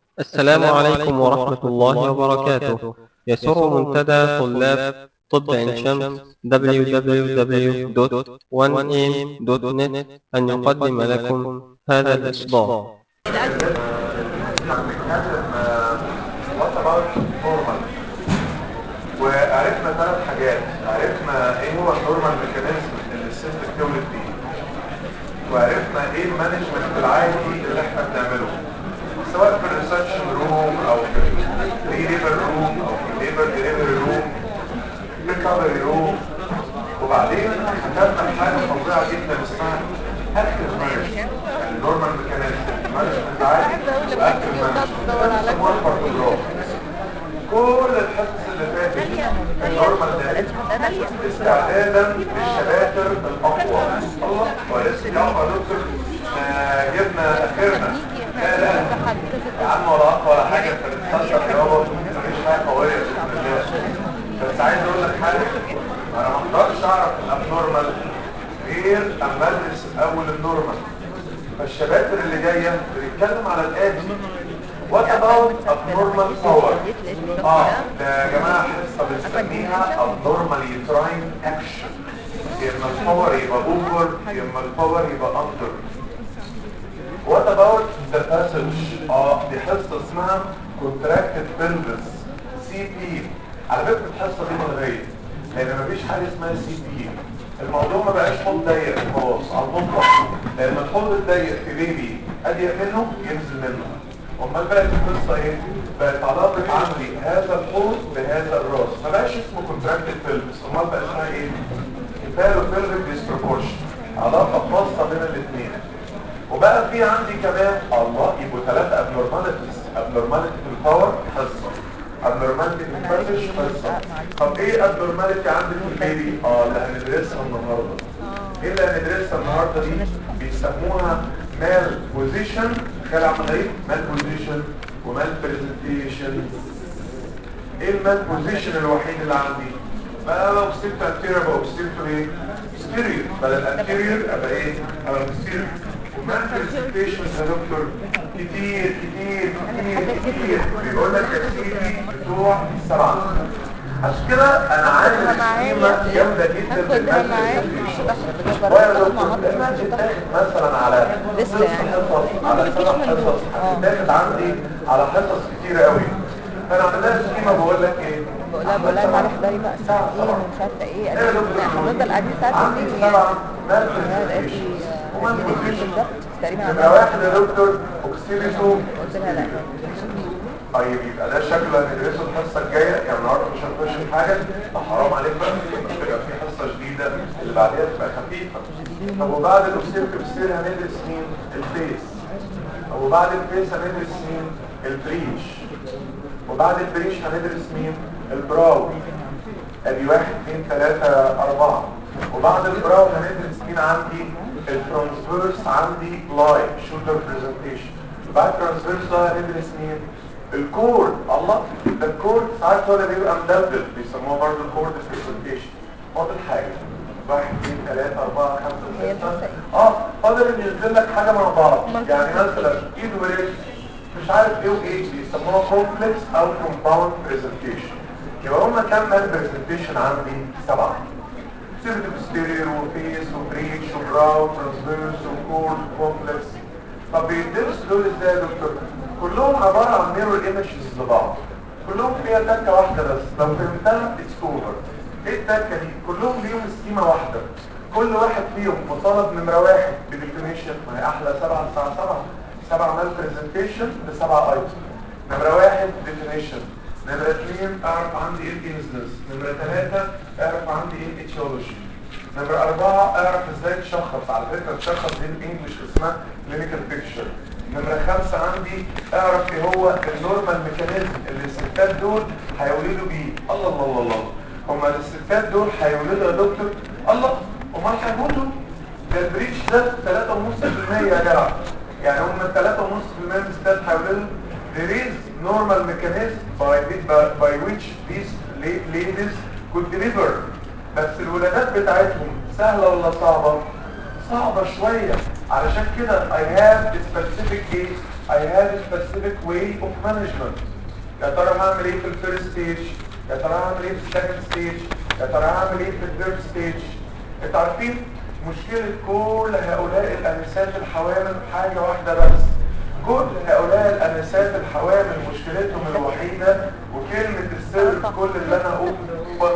السلام عليكم ورحمة الله وبركاته يسر منتدى طلاب طب عين شمس www.1am.net أن يقدم لكم هذا الإصدار هنتكلم وات اباوت نورمال وعرفنا ثلاث حاجات عرفنا ايه هو النورمال ميكانيزم اللي الست بتولد بيه وعرفنا ايه المانجمنت العادي اللي احنا بنعمله سواء في الريسيرش روم او في البري ليبر روم او في الليبر ديليفري روم في الكفري روم وبعدين خدنا حاجه فظيعه جدا اسمها اكتف مانجمنت يعني نورمال ميكانيزم مانجمنت عادي واكتف مانجمنت بيسموها البارتوجراف كل الحصص اللي فاتت النورمال ده استعدادا للشباتر الاقوى الله ولسه يا دكتور آه، جبنا اخرنا لا لا يا عم ولا اقوى ولا حاجه انت بتخسر يابا مفيش حاجه قويه باذن الله بس عايز اقول لك حاجه انا ما اقدرش اعرف الابنورمال غير اما ادرس اول النورمال فالشباتر اللي جايه بنتكلم على الاتي وات اباوت abnormal power اه ده يا جماعه حصه بنسميها abnormal uterine action يا اما الباور يبقى اوفر يا اما الباور يبقى اندر وات اباوت ذا باسج اه دي حصه اسمها contracted pelvis سي بي على فكره الحصه دي ملغيه لان مفيش حاجه اسمها سي بي الموضوع ما بقاش حوض ضيق خلاص على المطلق لان الحوض الضيق في بيبي اضيق منه ينزل منه امال بقت القصه ايه بقت علاقه عملي هذا الحوض بهذا الراس ما بقاش اسمه كونتراكتد بيلفس امال بقى اسمها ايه كفاله بيلفيك ديسبروبورشن علاقه خاصه بين الاثنين وبقى في عندي كمان الله يبقوا ثلاثه ابنورماليتيز ابنورماليتي في الباور حصه ابنورماليتي في الباسج حصه طب ايه ابنورماليتي عندي في البيبي اه اللي هندرسها النهارده ايه اللي هندرسها النهارده دي بيسموها مال بوزيشن خلع عمليه مال بوزيشن ومال برزنتيشن ايه المال بوزيشن الوحيد اللي عندي بقى لو سبت انتيريور بقى سبت ايه ستيريور بدل انتيريور ابقى ايه ابقى ستيريور ومال برزنتيشن يا دكتور كتير كتير كتير كتير بيقول لك يا سيدي بتوع سبعه عشان كده انا عامل سكيمه جامده جدا في المال برزنتيشن ويا دكتور لما تتاخد مثلا على لسه ست يعني. حصص على سبع حصص هتتاخد عندي على حصص كتيرة قوي فانا عملها سكيمة بقول لك ايه بقول لها بقول لها معلش ده بقى ساعتين ومش عارفه ايه ايه يا قالت دكتور لي احنا هنفضل قاعدين عندي ساعتين يعني سبعة مال قالت لي برزنتيشن آه، ومال قد ايه برزنتيشن بالظبط تقريبا نمرة عملها واحد يا دكتور اوكسيليتو قلت لها لا طيب يبقى ده شكله هندرسه الحصه الجايه يعني النهارده مش هنخش في حاجه ده حرام عليك بقى مش تبقى في حصه جديده اللي بعديها تبقى خفيفه طب وبعد الاوكسيل كبسير هندرس مين الفيس طب وبعد الفيس هندرس مين البريش وبعد البريش هندرس مين البراو ادي واحد اثنين ثلاثة اربعة وبعد البراو هندرس مين عندي الترانسفيرس عندي لاين شولدر برزنتيشن بعد ترانسفيرس لاين هندرس مين الكورد الله ده الكورد ساعات هو اللي بيبقى مدلدل بيسموه برضه الكورد برزنتيشن فاضل حاجة واحد اثنين ثلاثة أربعة خمسة هي ستة الحصة اه فاضل ان ينزل لك حاجة مع بعض يعني مثلا ايد ورجل مش عارف ايه وايه بيسموها كومبلكس او كومباوند برزنتيشن يبقى هما كام مال برزنتيشن عندي سبعة سيرتيف ستيريو وفيس وبريتش وبراو ترانسفيرس وكورد كومبلكس طب بيدرسوا دول ازاي يا دكتور كلهم عبارة عن ميرور ايمجز لبعض كلهم فيها تكة واحدة بس لو فهمتها اتس اوفر ايه التكة دي كلهم ليهم سكيمة واحدة كل واحد فيهم مطالب نمرة واحد بديفينيشن ما هي احلى سبعة سبعة سبعة سبعة مال برزنتيشن بسبعة ايتم نمرة واحد ديفينيشن نمرة اثنين اعرف عندي ايه الانسنس نمرة ثلاثة اعرف عندي ايه الاتيولوجي نمرة أربعة اعرف ازاي تشخص على فكرة تشخص دي الانجليش اسمها كلينيكال بيكتشر نمرة خمسة عندي اعرف ايه هو النورمال ميكانيزم اللي الستات دول هيولدوا بيه الله الله الله الله هما الستات دول هيولدوا يا دكتور الله امال هيموتوا ده البريتش ده 3.5% يا جدع يعني هم 3.5% من الستات هيولدوا there is normal mechanism by, by, by which these la- ladies could deliver بس الولادات بتاعتهم سهلة ولا صعبة؟ صعبة شوية علشان كده I have a specific case I have a specific way of management يا ترى هعمل ايه في الفيرست ستيج يا ترى هعمل ايه في السكند ستيج يا ترى هعمل ايه في الثيرد ستيج انتوا عارفين مشكلة كل هؤلاء الانسات الحوامل حاجة واحدة بس كل هؤلاء الانسات الحوامل مشكلتهم الوحيدة وكلمة السر في كل اللي انا اقوله هو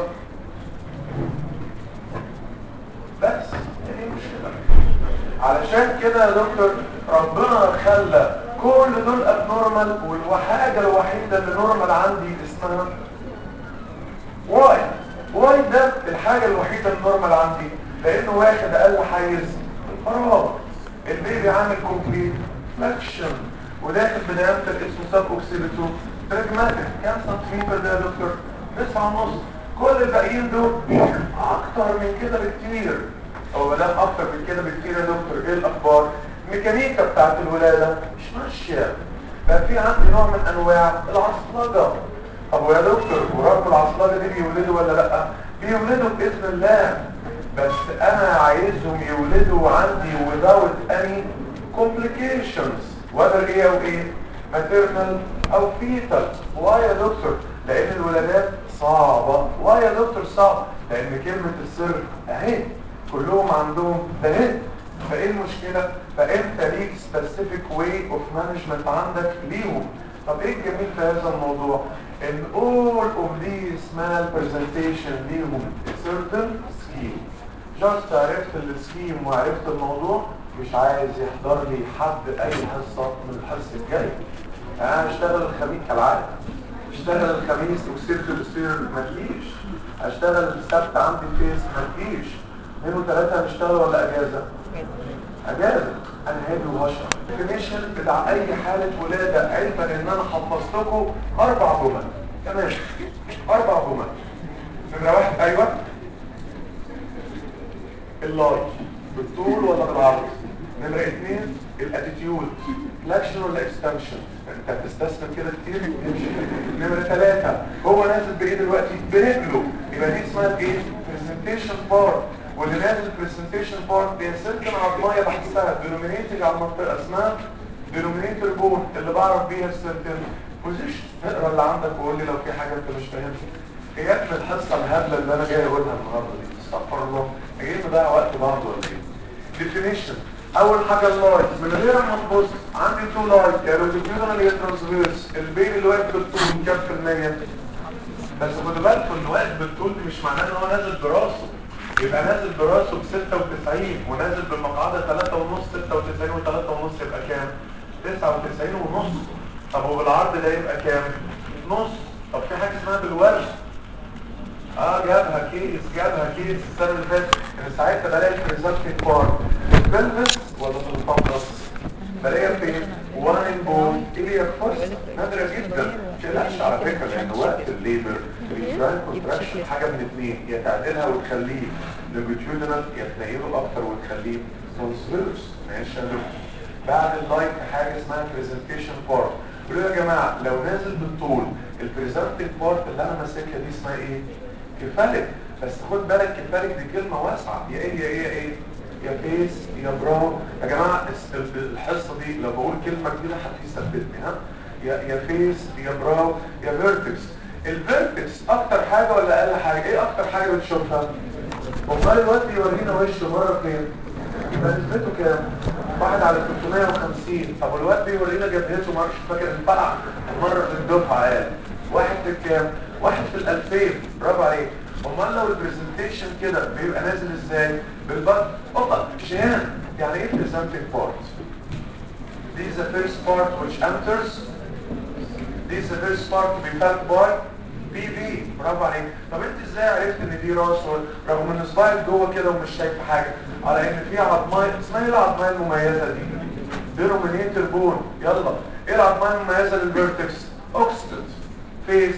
بس يعني مشكلة علشان كده يا دكتور ربنا خلى كل دول ابنورمال والحاجة الوحيدة اللي نورمال عندي اسمها واي واي ده الحاجة الوحيدة النورمال عندي لانه واخد اقل حيز الفراغ البيبي عامل كومبليت فلاكشن وداخل بدايمتر اسمه سب اوكسيليتو براجماتيك كام سنتيمتر ده يا دكتور؟ تسعة ونص كل الباقيين دول اكتر من كده بكتير هو ما دام اكتر من كده بكتير يا دكتور ايه الاخبار؟ الميكانيكا بتاعت الولاده مش ماشيه بقى في عندي نوع من انواع العصلجه طب ويا دكتور ورغم العصلجه دي بيولدوا ولا لا؟ بيولدوا باذن الله بس انا عايزهم يولدوا عندي without any complications whether ايه او ايه maternal او fetal واي يا دكتور لان الولادات صعبة واي يا دكتور صعب لان كلمة السر اهي كلهم عندهم ده اهي فايه المشكلة فانت ليك specific way of management عندك ليهم طب ايه الجميل في هذا الموضوع ان all of these small presentation ليهم certain scheme جاست عرفت السكيم وعرفت الموضوع مش عايز يحضر لي حد اي حصة من الحصة الجاي انا هشتغل الخميس كالعادة اشتغل الخميس وكسرت السير ما تجيش هشتغل السبت عندي فيس ما تجيش اثنين وثلاثة هنشتغل ولا اجازة اجازة انا هادي وهشرح الديفينيشن بتاع اي حالة ولادة علما ان انا حفظت لكم اربع جمل تمام اربع جمل نمرة واحد ايوه اللاي بالطول ولا بالعرض نمرة اثنين الاتيتيود فلاكشن ولا اكستنشن انت بتستسلم كده كتير نمرة ثلاثة هو نازل بايه دلوقتي برجله يبقى دي اسمها ايه برزنتيشن بارت واللي نازل برزنتيشن بارت بيسلكن على الميه بحسها دينومينيتنج على المنطقه اسمها دينومينيتور بون اللي بعرف بيها السنتين بوزيشن اقرا اللي عندك وقول لي لو في حاجه انت مش فاهمها ايه يا ابني الحصه الهبله اللي انا جاي اقولها النهارده دي استغفر الله جايين نضيع وقت بعض ولا ايه ديفينيشن اول حاجه اللايت من غير ما تبص عندي تو لايت يا لونجيتيودنال يا ترانسفيرس البيبي اللي واقف بالطول كام في المية بس خدوا بالكم ان واقف بالطول دي مش معناه ان هو نازل براسه يبقى نازل براسه ب 96 ونازل بالمقعده 3 ونص 96 و3 ونص يبقى كام 99 ونص طب وبالعرض ده يبقى كام نص طب في حاجه اسمها بالوزن اه جابها كيس جابها كيس السنه اللي فاتت انا ساعتها بلاقي بريزنتنج بار البلفس ولا في الفقرس بلاقيها فين وان بون اليا فورس نادره جدا ما تقلقش على فكره لان وقت الليبر الجراند كونتراكشن حاجه من اثنين يا تعدلها وتخليه لونجيتيودنال يا تنيله اكتر وتخليه ترانسفيرس ماشي يا دكتور بعد اللايت حاجه اسمها بريزنتيشن بارت قولوا يا جماعه لو نازل بالطول البريزنتنج بارت اللي انا ماسكها دي اسمها ايه كفالك بس خد بالك كفالك دي كلمه واسعه يا ايه يا ايه يا ايه يا فيس يا براو يا جماعه الحصه دي لو بقول كلمه جديده هتثبتني ها يا يا فيس يا براو يا فيرتكس الفيرتكس اكتر حاجه ولا اقل حاجه ايه اكتر حاجه بتشوفها امال الوقت يورينا وشه مره فين يبقى نسبته كام واحد على 350 طب الوقت يورينا جبهته مره مش فاكر انفقع مره في الدفعه قال واحد في الكام واحد في الالفين برافو عليك امال لو البرزنتيشن كده بيبقى نازل ازاي بالبط اوبا شهان يعني ايه presenting part This is the first part which enters This is the first part to be felt by PV برافو عليك طب انت ازاي عرفت ان دي راس رغم ان صباعك جوه كده ومش شايف حاجه على ان في عظمايه اسمها ايه العظمايه المميزه دي دينومينيتور بون يلا ايه العظمايه المميزه للفيرتكس اوكسيدنت فيس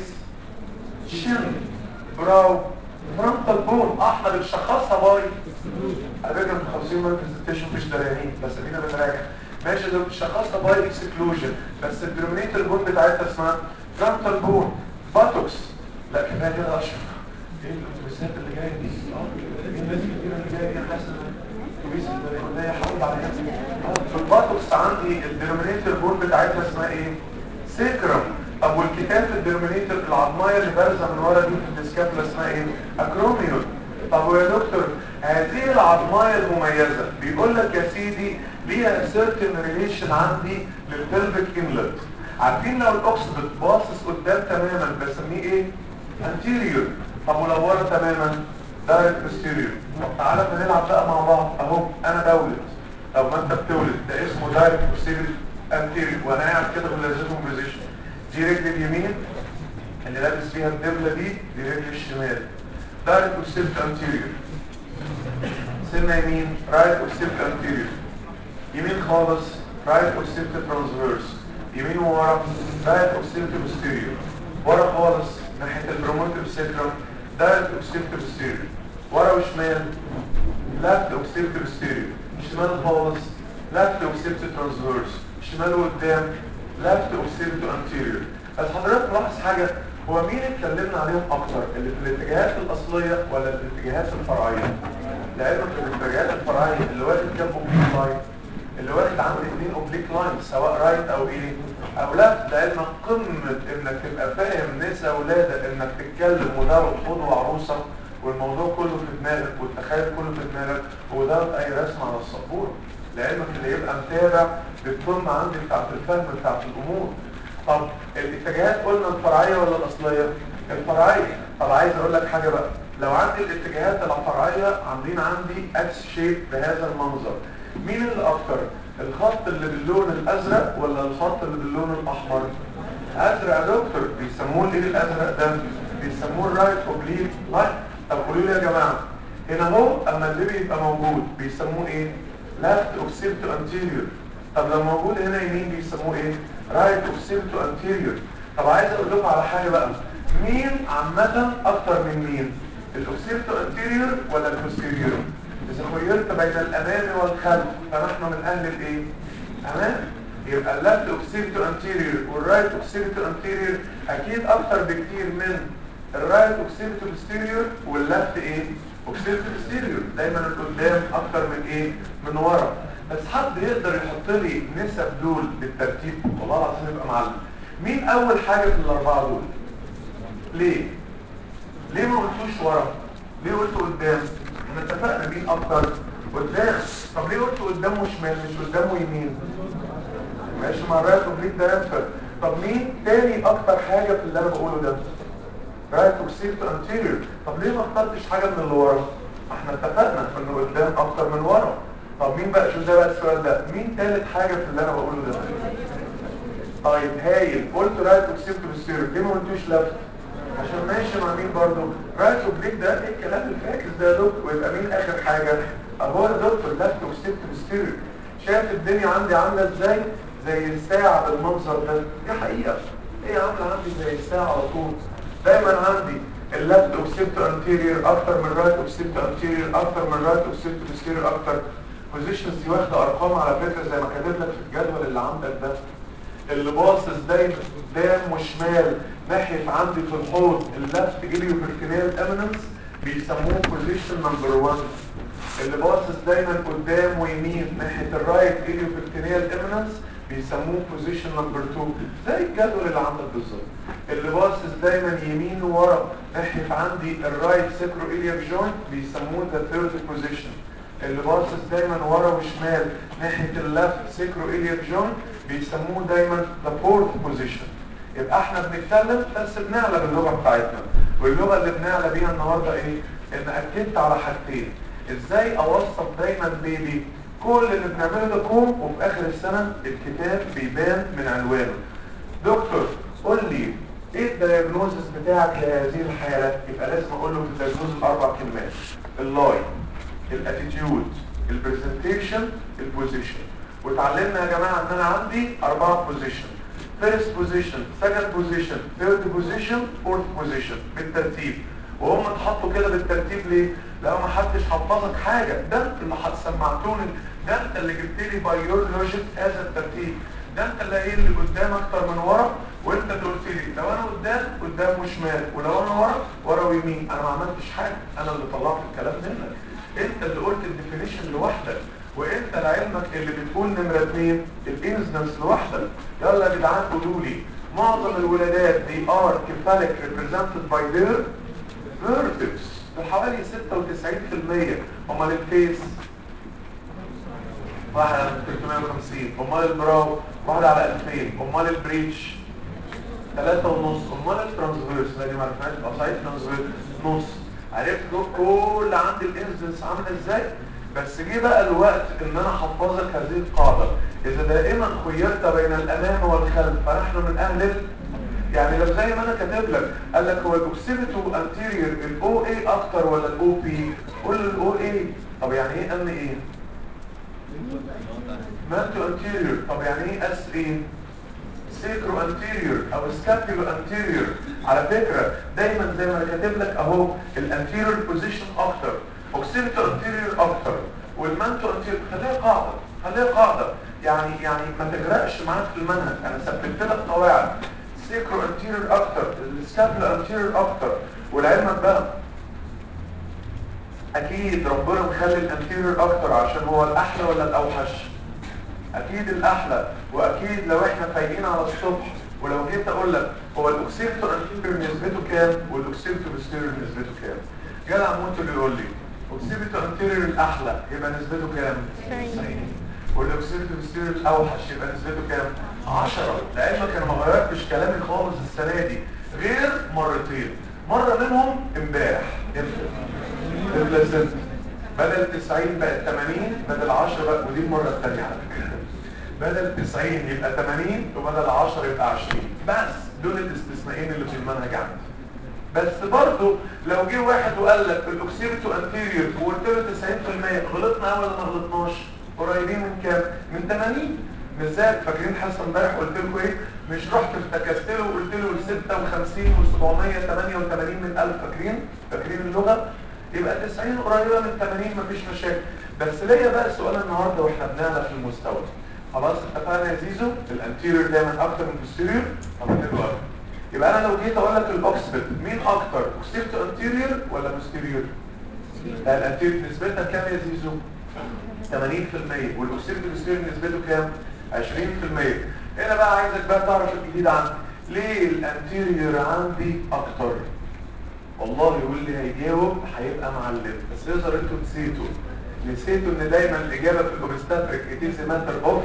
شن براو فرونتال بون احمد بشخصها باي على فكره متخصصين من البرزنتيشن مش دريانين بس ادينا بنراجع ماشي ده بشخصها باي اكسكلوجن بس الدينومينيتور بون بتاعتها اسمها فرونتال بون باتوكس لا كفايه كده اشرف ايه الاتوبيسات اللي جايه دي اه ايه الناس الكتير اللي جايه دي حاسس اتوبيس البلكونيه حاطط على جنب في الباتوكس عندي الدينومينيتور بون بتاعتها اسمها ايه سيكرم طب والكتاف الديرمينيتور العظمايه اللي بارزه من ورا دي في الديسكافلا اسمها ايه اكروميون طب ويا دكتور هذه العظمايه المميزه بيقول لك يا سيدي ليها سيرتن ريليشن عندي للبلفيك انلت عارفين لو الاوكسيدت باصص قدام تماما بسميه ايه anterior طب ولو ورا تماما دايركت posterior طب تعالى احنا نلعب بقى مع بعض اهو انا بولد طب ما انت بتولد ده اسمه دايركت posterior anterior وانا قاعد كده بلازمهم بوزيشن دي رجل اليمين اللي لابس فيها الدبله دي دي رجل الشمال دايركت posterior anterior سنه يمين رايت posterior anterior يمين خالص رايت posterior transverse يمين وورا رايت posterior posterior ورا خالص ناحيه البروموتيف سيكرم دايركت posterior posterior ورا وشمال left posterior posterior شمال خالص left posterior transverse شمال وقدام left posterior anterior بس حضرتك ملاحظ حاجه هو مين اتكلمنا عليهم اكتر اللي في الاتجاهات الاصليه ولا الاتجاهات الفرعيه لعلمك الاتجاهات الفرعيه اللي واخد كام اوبليك لاين اللي واخد عندي اثنين اوبليك لاين سواء رايت او ايه او لفت لعلمك قمه انك تبقى فاهم نسا ولاده انك تتكلم وده حوض وعروسه والموضوع كله في دماغك والتخيل كله في دماغك وده اي رسم على السبوره لعلمك اللي يبقى متابع بالقمه عندي بتاعت الفهم بتاعت الامور طب الاتجاهات قلنا الفرعيه ولا الاصليه الفرعيه طب عايز اقول لك حاجه بقى لو عندي الاتجاهات الفرعيه عاملين عندي اكس شيب بهذا المنظر مين اللي اكتر الخط اللي باللون الازرق ولا الخط اللي باللون الاحمر ازرق يا دكتور بيسموه ايه الازرق ده بيسموه الرايت اوبليك لاين طب قولوا لي يا جماعه هنا اهو اما اللي بيبقى موجود بيسموه ايه لافت اوكسيبتو انتيريور طب لو موجود هنا يمين بيسموه ايه رايت اوكسيبتو انتيريور طب عايز اقول لكم على حاجه بقى مين عامه اكتر من مين الاوكسيبتو انتيريور ولا البوستيريور اذا خيرت بين الامام والخلف فنحن من اهل الايه امام يبقى اللفت اوكسيبتو انتيريور والرايت اوكسيبتو انتيريور اكيد اكتر بكتير من الرايت اوكسيبتو بوستيريور واللفت ايه اوكسيبتو بوستيريور دايما القدام اكتر من ايه من ورا بس حد يقدر يحط لي نسب دول بالترتيب والله العظيم يبقى معلم مين اول حاجه في الاربعه دول ليه ليه ما قلتوش ورا ليه قلت قدام احنا اتفقنا مين اكتر قدام طب ليه قلت قدامه شمال مش قدامه يمين ماشي مع الرايت اوبليك ده ينفع طب مين تاني اكتر حاجه في اللي انا بقوله ده رايت اوكسيبتو انتيريور طب ليه ما اخترتش حاجه من اللي ورا احنا اتفقنا ان قدام اكتر من ورا طب مين بقى شوف ده بقى السؤال ده مين تالت حاجه في اللي انا بقوله ده طيب هايل قلت رايت اوكسيبتو بوستيريور ليه ما قلتوش لفت عشان ماشي مع مين برضه رايت اوبليك ده ايه الكلام الفاكس ده يا دكتور ويبقى مين اخر حاجه اهو يا دكتور لفت اوكسيبتو بوستيريور شايف الدنيا عندي عامله ازاي زي الساعه بالمنظر ده دي حقيقه ايه عامله عندي زي الساعه على طول دايما عندي اللفت اوكسيبتو انتيريور اكتر من رايت اوكسيبتو انتيريور اكتر من رايت اوكسيبتو بوستيريور اكتر بوزيشنز دي واخده ارقام على فكره زي ما كاتب لك في الجدول اللي عندك ده اللي باصص دايما قدام وشمال ناحيه عندي في الحوض اللفت اليو بيرتينيال اميننس بيسموه بوزيشن نمبر 1 اللي باصص دايما قدام ويمين ناحيه الرايت اليو بيرتينيال اميننس بيسموه بوزيشن نمبر 2 زي الجدول اللي عندك بالظبط اللي باصص دايما يمين وورا ناحيه عندي الرايت سيكرو الياك جوينت بيسموه ذا ثيرد بوزيشن اللي باصص دايما ورا وشمال ناحيه اللفت سيكرو الياك جوينت بيسموه دايما ذا فورث بوزيشن يبقى احنا بنتكلم بس بنعلى باللغه بتاعتنا واللغه اللي بنعلى بيها النهارده ايه ان اكدت على حاجتين ازاي اوصف دايما بيبي كل اللي بنعمله ده كوم وفي اخر السنه الكتاب بيبان من عنوانه دكتور قول لي ايه الدايجنوزس بتاعك لهذه الحاله يبقى لازم اقول له في الدايجنوز الاربع كلمات اللاي الاتيتيود البرزنتيشن البوزيشن واتعلمنا يا جماعه ان انا عندي اربعه بوزيشن فيرست بوزيشن سكند بوزيشن ثيرد بوزيشن فورث بوزيشن بالترتيب وهم اتحطوا كده بالترتيب ليه؟ لو ما حدش حفظك حاجه ده انت اللي سمعتوني ده انت اللي جبت لي باي يور لوجيك هذا الترتيب ده انت اللي قايل لي قدام اكتر من ورا وانت اللي قلت لي لو انا قدام قدام وشمال ولو انا ورا ورا ويمين انا ما عملتش حاجه انا اللي طلعت الكلام منك انت اللي قلت الديفينيشن لوحدك وانت لعلمك اللي بتقول نمرة اتنين الانسدنس لوحدك يلا يا جدعان قولوا لي معظم الولادات دي ار كفالك represented by their vertex بحوالي 96% امال الفيس واحد على 350 امال البراو واحد على 2000 امال البريتش ثلاثة ونص امال الترانسفيرس لا دي ما عرفناش الاوسايد ترانسفيرس نص عرفت كل عندي الانسدنس عامله ازاي بس جه بقى الوقت ان انا احفظك هذه القاعده اذا دائما خيرت بين الامام والخلف فنحن من اهل ال... يعني لو زي ما انا كاتب لك قال لك هو الاوكسيبيتو انتيريور الاو اي اكتر ولا الاو بي قول له الاو اي طب يعني ايه ام ايه مانتو انتيريور طب يعني ايه اس ايه سيكرو انتيريور او سكابيولو انتيريور على فكرة دايما زي ما انا كاتب لك اهو الانتيريور بوزيشن اكتر اوكسيبيتو انتيريور اكتر والمانتو انتيريور خليها قاعدة خليها قاعدة يعني يعني ما تغرقش معاك في المنهج انا ثبت لك قواعد سيكرو انتيريور اكتر السكابيولو انتيريور اكتر ولعلمك بقى اكيد ربنا مخلي الانتيريور اكتر عشان هو الاحلى ولا الاوحش اكيد الاحلى واكيد لو احنا فايقين على الصبح ولو جيت اقول لك هو الاوكسيبتو انتيريور نسبته كام والاوكسيبتو بوستيريور نسبته كام جدع موت اللي يقول لي اوكسيبتو انتيريور الاحلى يبقى نسبته كام 90 والاوكسيبتو بوستيريور الاوحش يبقى نسبته كام 10 لعلمك انا ما غيرتش كلامي خالص السنه دي غير مرتين مره منهم امبارح البلازنت بدل 90 بقت 80 بدل 10 بقى ودي المره الثانيه على فكره بدل 90 يبقى 80 وبدل 10 يبقى 20 بس دول الاستثنائين اللي في المنهج عندي بس برضه لو جه واحد وقال لك الاوكسيبتو انتيريور وقلت له 90% غلطنا ولا ما غلطناش قريبين من كام من 80 مش زي فاكرين حصه امبارح قلت لكم ايه مش رحت افتكست له وقلت له 56 و788 من 1000 فاكرين فاكرين اللغه يبقى 90 قريبه من 80 مفيش مشاكل بس ليا بقى سؤال النهارده واحنا بنعلى في المستوى خلاص اتفقنا يا زيزو الانتيريور دايما اكتر من البوستيريور طب حلو قوي يبقى انا لو جيت اقول لك الاوكسبت مين اكتر اوكسبت انتيريور ولا بوستيريور لا الانتيريور نسبتها كام يا زيزو 80% والاوكسبت بوستيريور نسبته كام 20% هنا بقى عايزك بقى تعرف الجديد عندي ليه الانتيريور عندي اكتر والله يقول لي هيجاوب هيبقى معلم بس يظهر انتوا نسيتوا نسيتوا ان دايما الاجابه في الاوبستاتريك اتيز ماتر اوف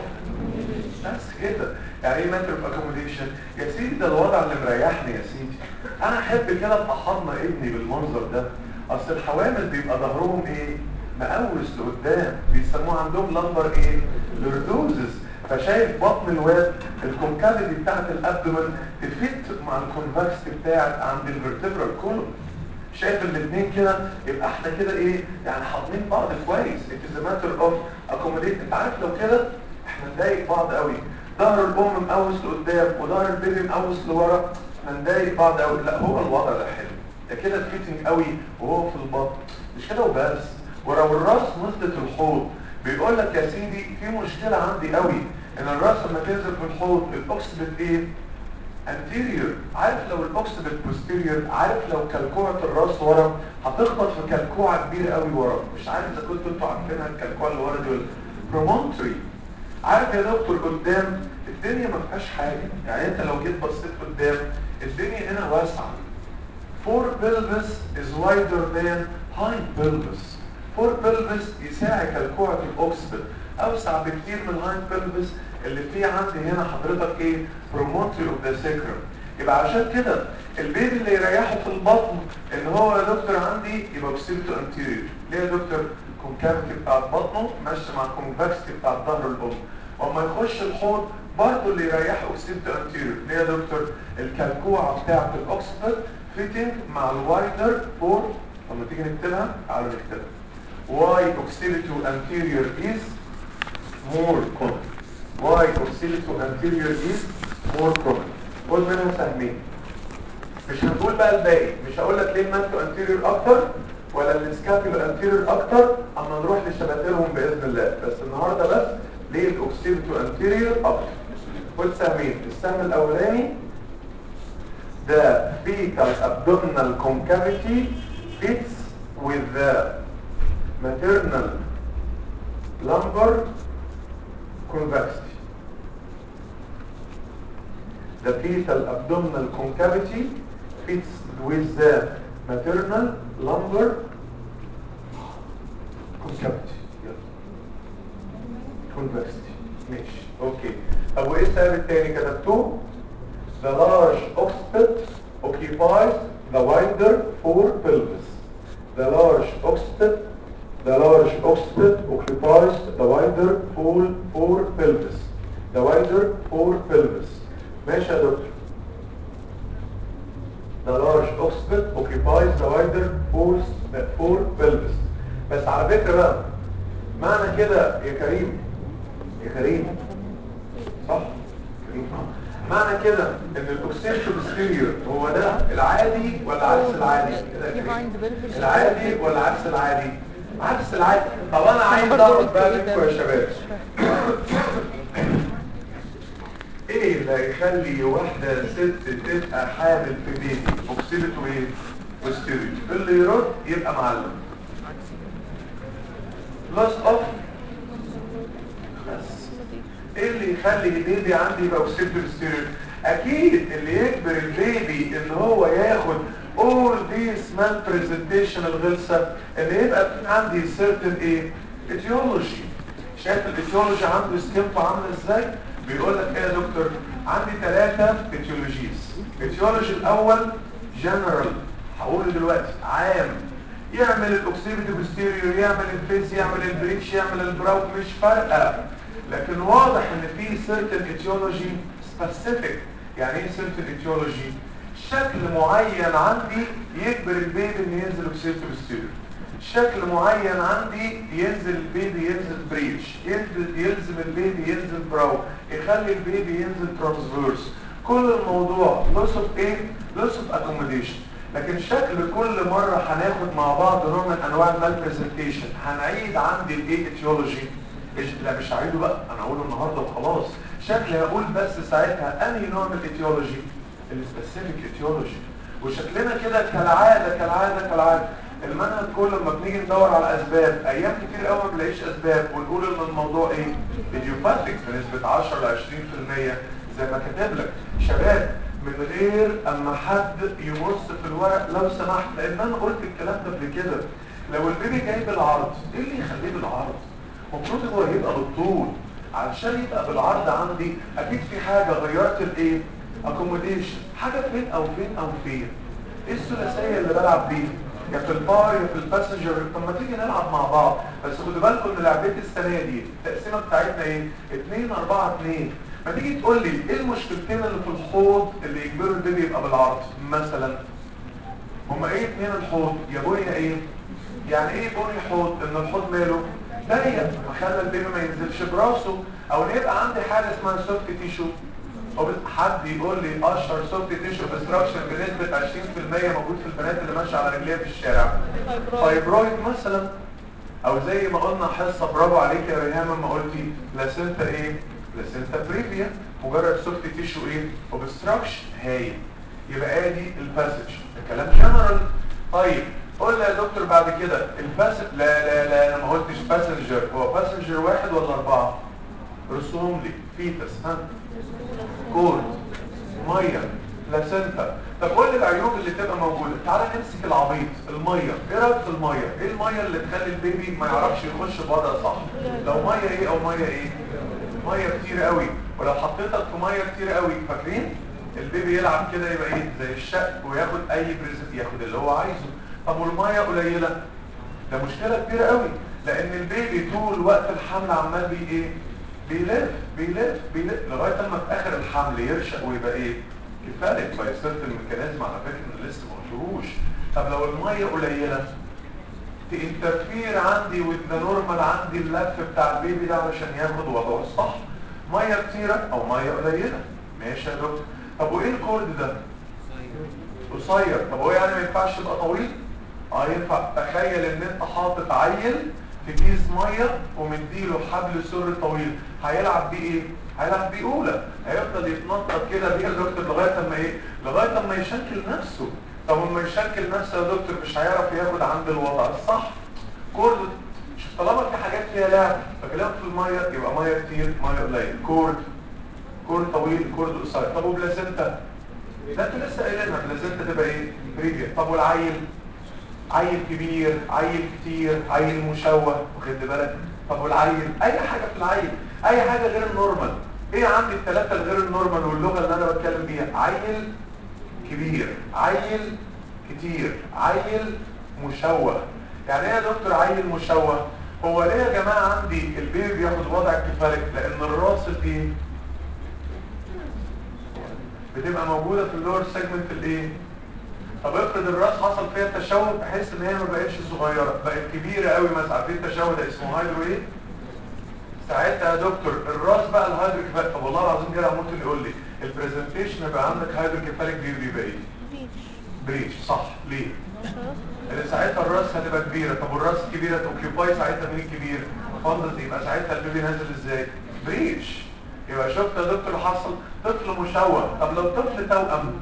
بس كده يعني ايه ماتر اوف اكوموديشن يا سيدي ده الوضع اللي مريحني يا سيدي انا احب كده ابقى حاضنه ابني بالمنظر ده اصل الحوامل بيبقى ظهرهم ايه مقوس لقدام بيسموه عندهم لمبر ايه لوردوزز فشايف بطن الواد الكونكافيتي بتاعت الابدومن تفت مع الكونفكس بتاعت عند الفرتبرال كولوم شايف الاثنين كده يبقى احنا كده ايه يعني حاضنين بعض كويس it is a matter of accommodate انت عارف لو كده احنا نضايق بعض قوي ظهر الام مقوس لقدام وظهر البيبي مقوس لورا احنا نضايق بعض قوي لا هو الوضع ده حلو ده كده فيتنج قوي وهو في البطن مش كده وبس ولو الراس نزلت الحوض بيقول لك يا سيدي في مشكله عندي قوي ان الراس لما تنزل في الحوض الاوكسبت ايه anterior عارف لو الاوكسبت posterior عارف لو كلكوعة الراس ورا هتخبط في كلكوعة كبيرة قوي ورا مش عارف اذا كنتوا انتوا عارفينها الكلكوعة اللي ورا دي promontory عارف يا دكتور قدام الدنيا ما فيهاش حاجة يعني انت لو جيت بصيت قدام الدنيا هنا واسعة فور pelvis is wider than hind pelvis فور pelvis يساعد كلكوعة الاوكسبت اوسع بكتير من الهايند pelvis اللي فيه عندي هنا حضرتك ايه promontory of the sacrum يبقى عشان كده البيبي اللي يريحه في البطن ان هو يا دكتور عندي يبقى بسيرته انتيريور ليه يا دكتور الكونكافيتي بتاعت بطنه ماشي مع الكونفكستي بتاعت ظهر الام واما يخش الحوض برضه اللي يريحه اوكسيبتو انتيريور ليه يا دكتور الكلكوعه بتاعت الاوكسبت فيتنج مع الوايدر فور لما تيجي نكتبها تعالوا نكتبها واي اوكسيبتو انتيريور از مور common why oxylicto anterior is more common خد منها سهمين مش هنقول بقى الباقي مش هقول لك ليه المانتو انتيريور اكتر ولا السكابيولو انتيريور اكتر اما نروح لشباترهم باذن الله بس النهارده بس ليه الاوكسيلتو انتيريور اكتر خد سهمين السهم الاولاني the fetal abdominal concavity fits with the maternal lumbar convexity the fetal abdominal concavity fits with the maternal lumbar concavity يلا. convexity ماشي اوكي طب وايه السبب التاني كتبتوه the large occiput occupies the wider four pelvis the large occiput the large occiput occupies the wider four four pelvis the wider four pelvis ماشي يا دكتور The large occiput occupies the wider four, four pelvis بس على فكرة بقى معنى كده يا كريم يا كريم صح كريم آه. معنى كده ان الاوكسيشن ستيريو هو ده العادي ولا عكس العادي كده يا كريم. العادي ولا عكس العادي عكس العادي طب انا عايز برضو اعرف قلت بقى إيه ده؟ منكم يا شباب ايه اللي هيخلي واحدة ست تبقى حامل في بيبي اوكسيبته ايه وستيريو اللي يرد يبقى معلم لوس اوف بس ايه اللي يخلي البيبي عندي يبقى اوكسيبته ستيريو اكيد اللي يجبر البيبي ان هو ياخد all these malpresentation الغلسة ان يبقى في عندي certain ايه etiology شايف الايتيولوجي عنده سكيمته عامله ازاي بيقول لك ايه يا دكتور عندي ثلاثة ايتيولوجيز الايتيولوجي الاول جنرال هقوله دلوقتي عام يعمل الاوكسيبيتي بوستيريو يعمل الفيس يعمل البريتش يعمل البراو مش فارقه لكن واضح ان في سيرتن ايتيولوجي سبيسيفيك يعني ايه سيرتن ايتيولوجي شكل معين عندي يجبر البيبي ان ينزل اوكسيبيتي بوستيريو شكل معين عندي ينزل البيبي ينزل بريتش ينزل يلزم البيبي ينزل براو يخلي البيبي ينزل ترانسفيرس كل الموضوع لوس اوف ايه لوس اوف اكوموديشن لكن شكل كل مرة هناخد مع بعض نوع من انواع المالبرزنتيشن هنعيد عندي الايه اتيولوجي لا مش هعيده بقى انا هقوله النهارده وخلاص شكل هقول بس ساعتها انهي نوع من الاتيولوجي السبيسيفيك اتيولوجي وشكلنا كده كالعاده كالعاده كالعاده المنهج كل ما بنيجي ندور على اسباب ايام كتير قوي ما بنلاقيش اسباب ونقول ان الموضوع ايه ايديوباثيك بنسبه 10 ل 20% زي ما كاتب لك شباب من غير اما حد يبص في الورق لو سمحت لان انا قلت الكلام ده قبل كده لو البيبي جاي بالعرض ايه اللي يخليه بالعرض المفروض هو يبقى بالطول علشان يبقى بالعرض عندي اكيد في حاجه غيرت الايه اكوموديشن حاجه فين او فين او فين ايه الثلاثيه اللي بلعب بيها يا في البار يا في الباسنجر طب ما تيجي نلعب مع بعض بس خدوا بالكم ان لعبتي السنه دي التقسيمه بتاعتنا ايه 2 4 2 ما تيجي تقول لي ايه المشكلتين اللي في الحوض اللي يجبروا البيبي يبقى بالعرض مثلا هما ايه اتنين الحوض يا بني يا ايه يعني ايه بني حوض ان الحوض ماله ضيق فخلى البيبي ما ينزلش براسه او ان يبقى عندي حاجه اسمها سوفت تيشو او حد يقول لي اشهر سوفت تيشو ديستراكشن بنسبه 20% موجود في البنات اللي ماشيه على رجليها في الشارع فايبرويد مثلا او زي ما قلنا حصه برافو عليك يا ريهام لما قلتي بلاسنتا ايه بلاسنتا بريفيا مجرد سوفت تيشو ايه اوبستراكشن هايل يبقى ادي الباسج الكلام جنرال طيب قول لي يا دكتور بعد كده الباسج لا لا لا انا ما قلتش باسنجر هو باسنجر واحد ولا اربعه رسوم لي فيتس ها كورد ميه بلاسنتا طب قول لي العيوب اللي تبقى موجوده تعالى نمسك العبيط الميه ايه رايك في الميه ايه الميه اللي تخلي البيبي ما يعرفش يخش بره صح لو ميه ايه او ميه ايه ميه كتير قوي ولو حطيتك في ميه كتير قوي فاكرين البيبي يلعب كده يبقى ايه زي الشق وياخد اي بريزنت ياخد اللي هو عايزه طب والميه قليله ده مشكله كبيره قوي لان البيبي طول وقت الحمل عمال بي ايه بيلف بيلف بيلف لغايه اما في اخر الحمل يرشق ويبقى ايه كفايه بايسيرت الميكانيزم على فكره ان لسه ما قلتهوش طب لو الميه قليله تانترفير عندي وذ نورمال عندي اللف بتاع البيبي ده علشان ياخد وضعه الصح ميه كتيره او ميه قليله ماشي يا دكتور طب وايه الكورد ده قصير طب هو يعني ما ينفعش يبقى طويل اه ينفع تخيل ان انت حاطط عيل في كيس ميه ومديله حبل سر طويل هيلعب بيه ايه هيلعب بيه اولى هيفضل يتنطط كده بيه يا دكتور لغايه اما ايه لغايه اما يشكل نفسه طب اما يشكل نفسه يا دكتور مش هيعرف ياخد عند الوضع الصح كورد مش طالما في حاجات فيها لعب بكلمك في الميه يبقى ميه كتير ميه قليل كورد كورد طويل كورد قصير طب وبلازنتا ده انتوا لسه قايلينها بلازنتا تبقى ايه بريفيا طب والعيل عيل كبير عيل كتير عيل مشوه واخد بالك طب والعيل اي حاجه في العيل اي حاجه غير النورمال ايه عندي الثلاثه الغير النورمال واللغه اللي انا بتكلم بيها عيل كبير عيل كتير عيل مشوه يعني ايه يا دكتور عيل مشوه هو ليه يا جماعه عندي البيبي بياخد وضع الكفالك لان الراس ايه بتبقى موجوده في اللور سيجمنت الايه طب افرض الراس حصل فيها تشوه بحيث ان هي ما بقتش صغيره بقت كبيره قوي مثلا عارفين التشوه ده اسمه هايدرو ايه ساعتها يا دكتور الراس بقى الهايدرو كفالك طب والله العظيم كده ممكن يقول لي البرزنتيشن يبقى عندك هايدرو كفالك بيبي يبقى ايه بريش صح ليه لان ساعتها الراس هتبقى كبيره طب والراس الكبيره توكيوباي ساعتها مين الكبير فندس يبقى ساعتها البيبي نازل ازاي بريش يبقى شفت يا دكتور اللي حصل طفل مشوه طب لو طفل توأم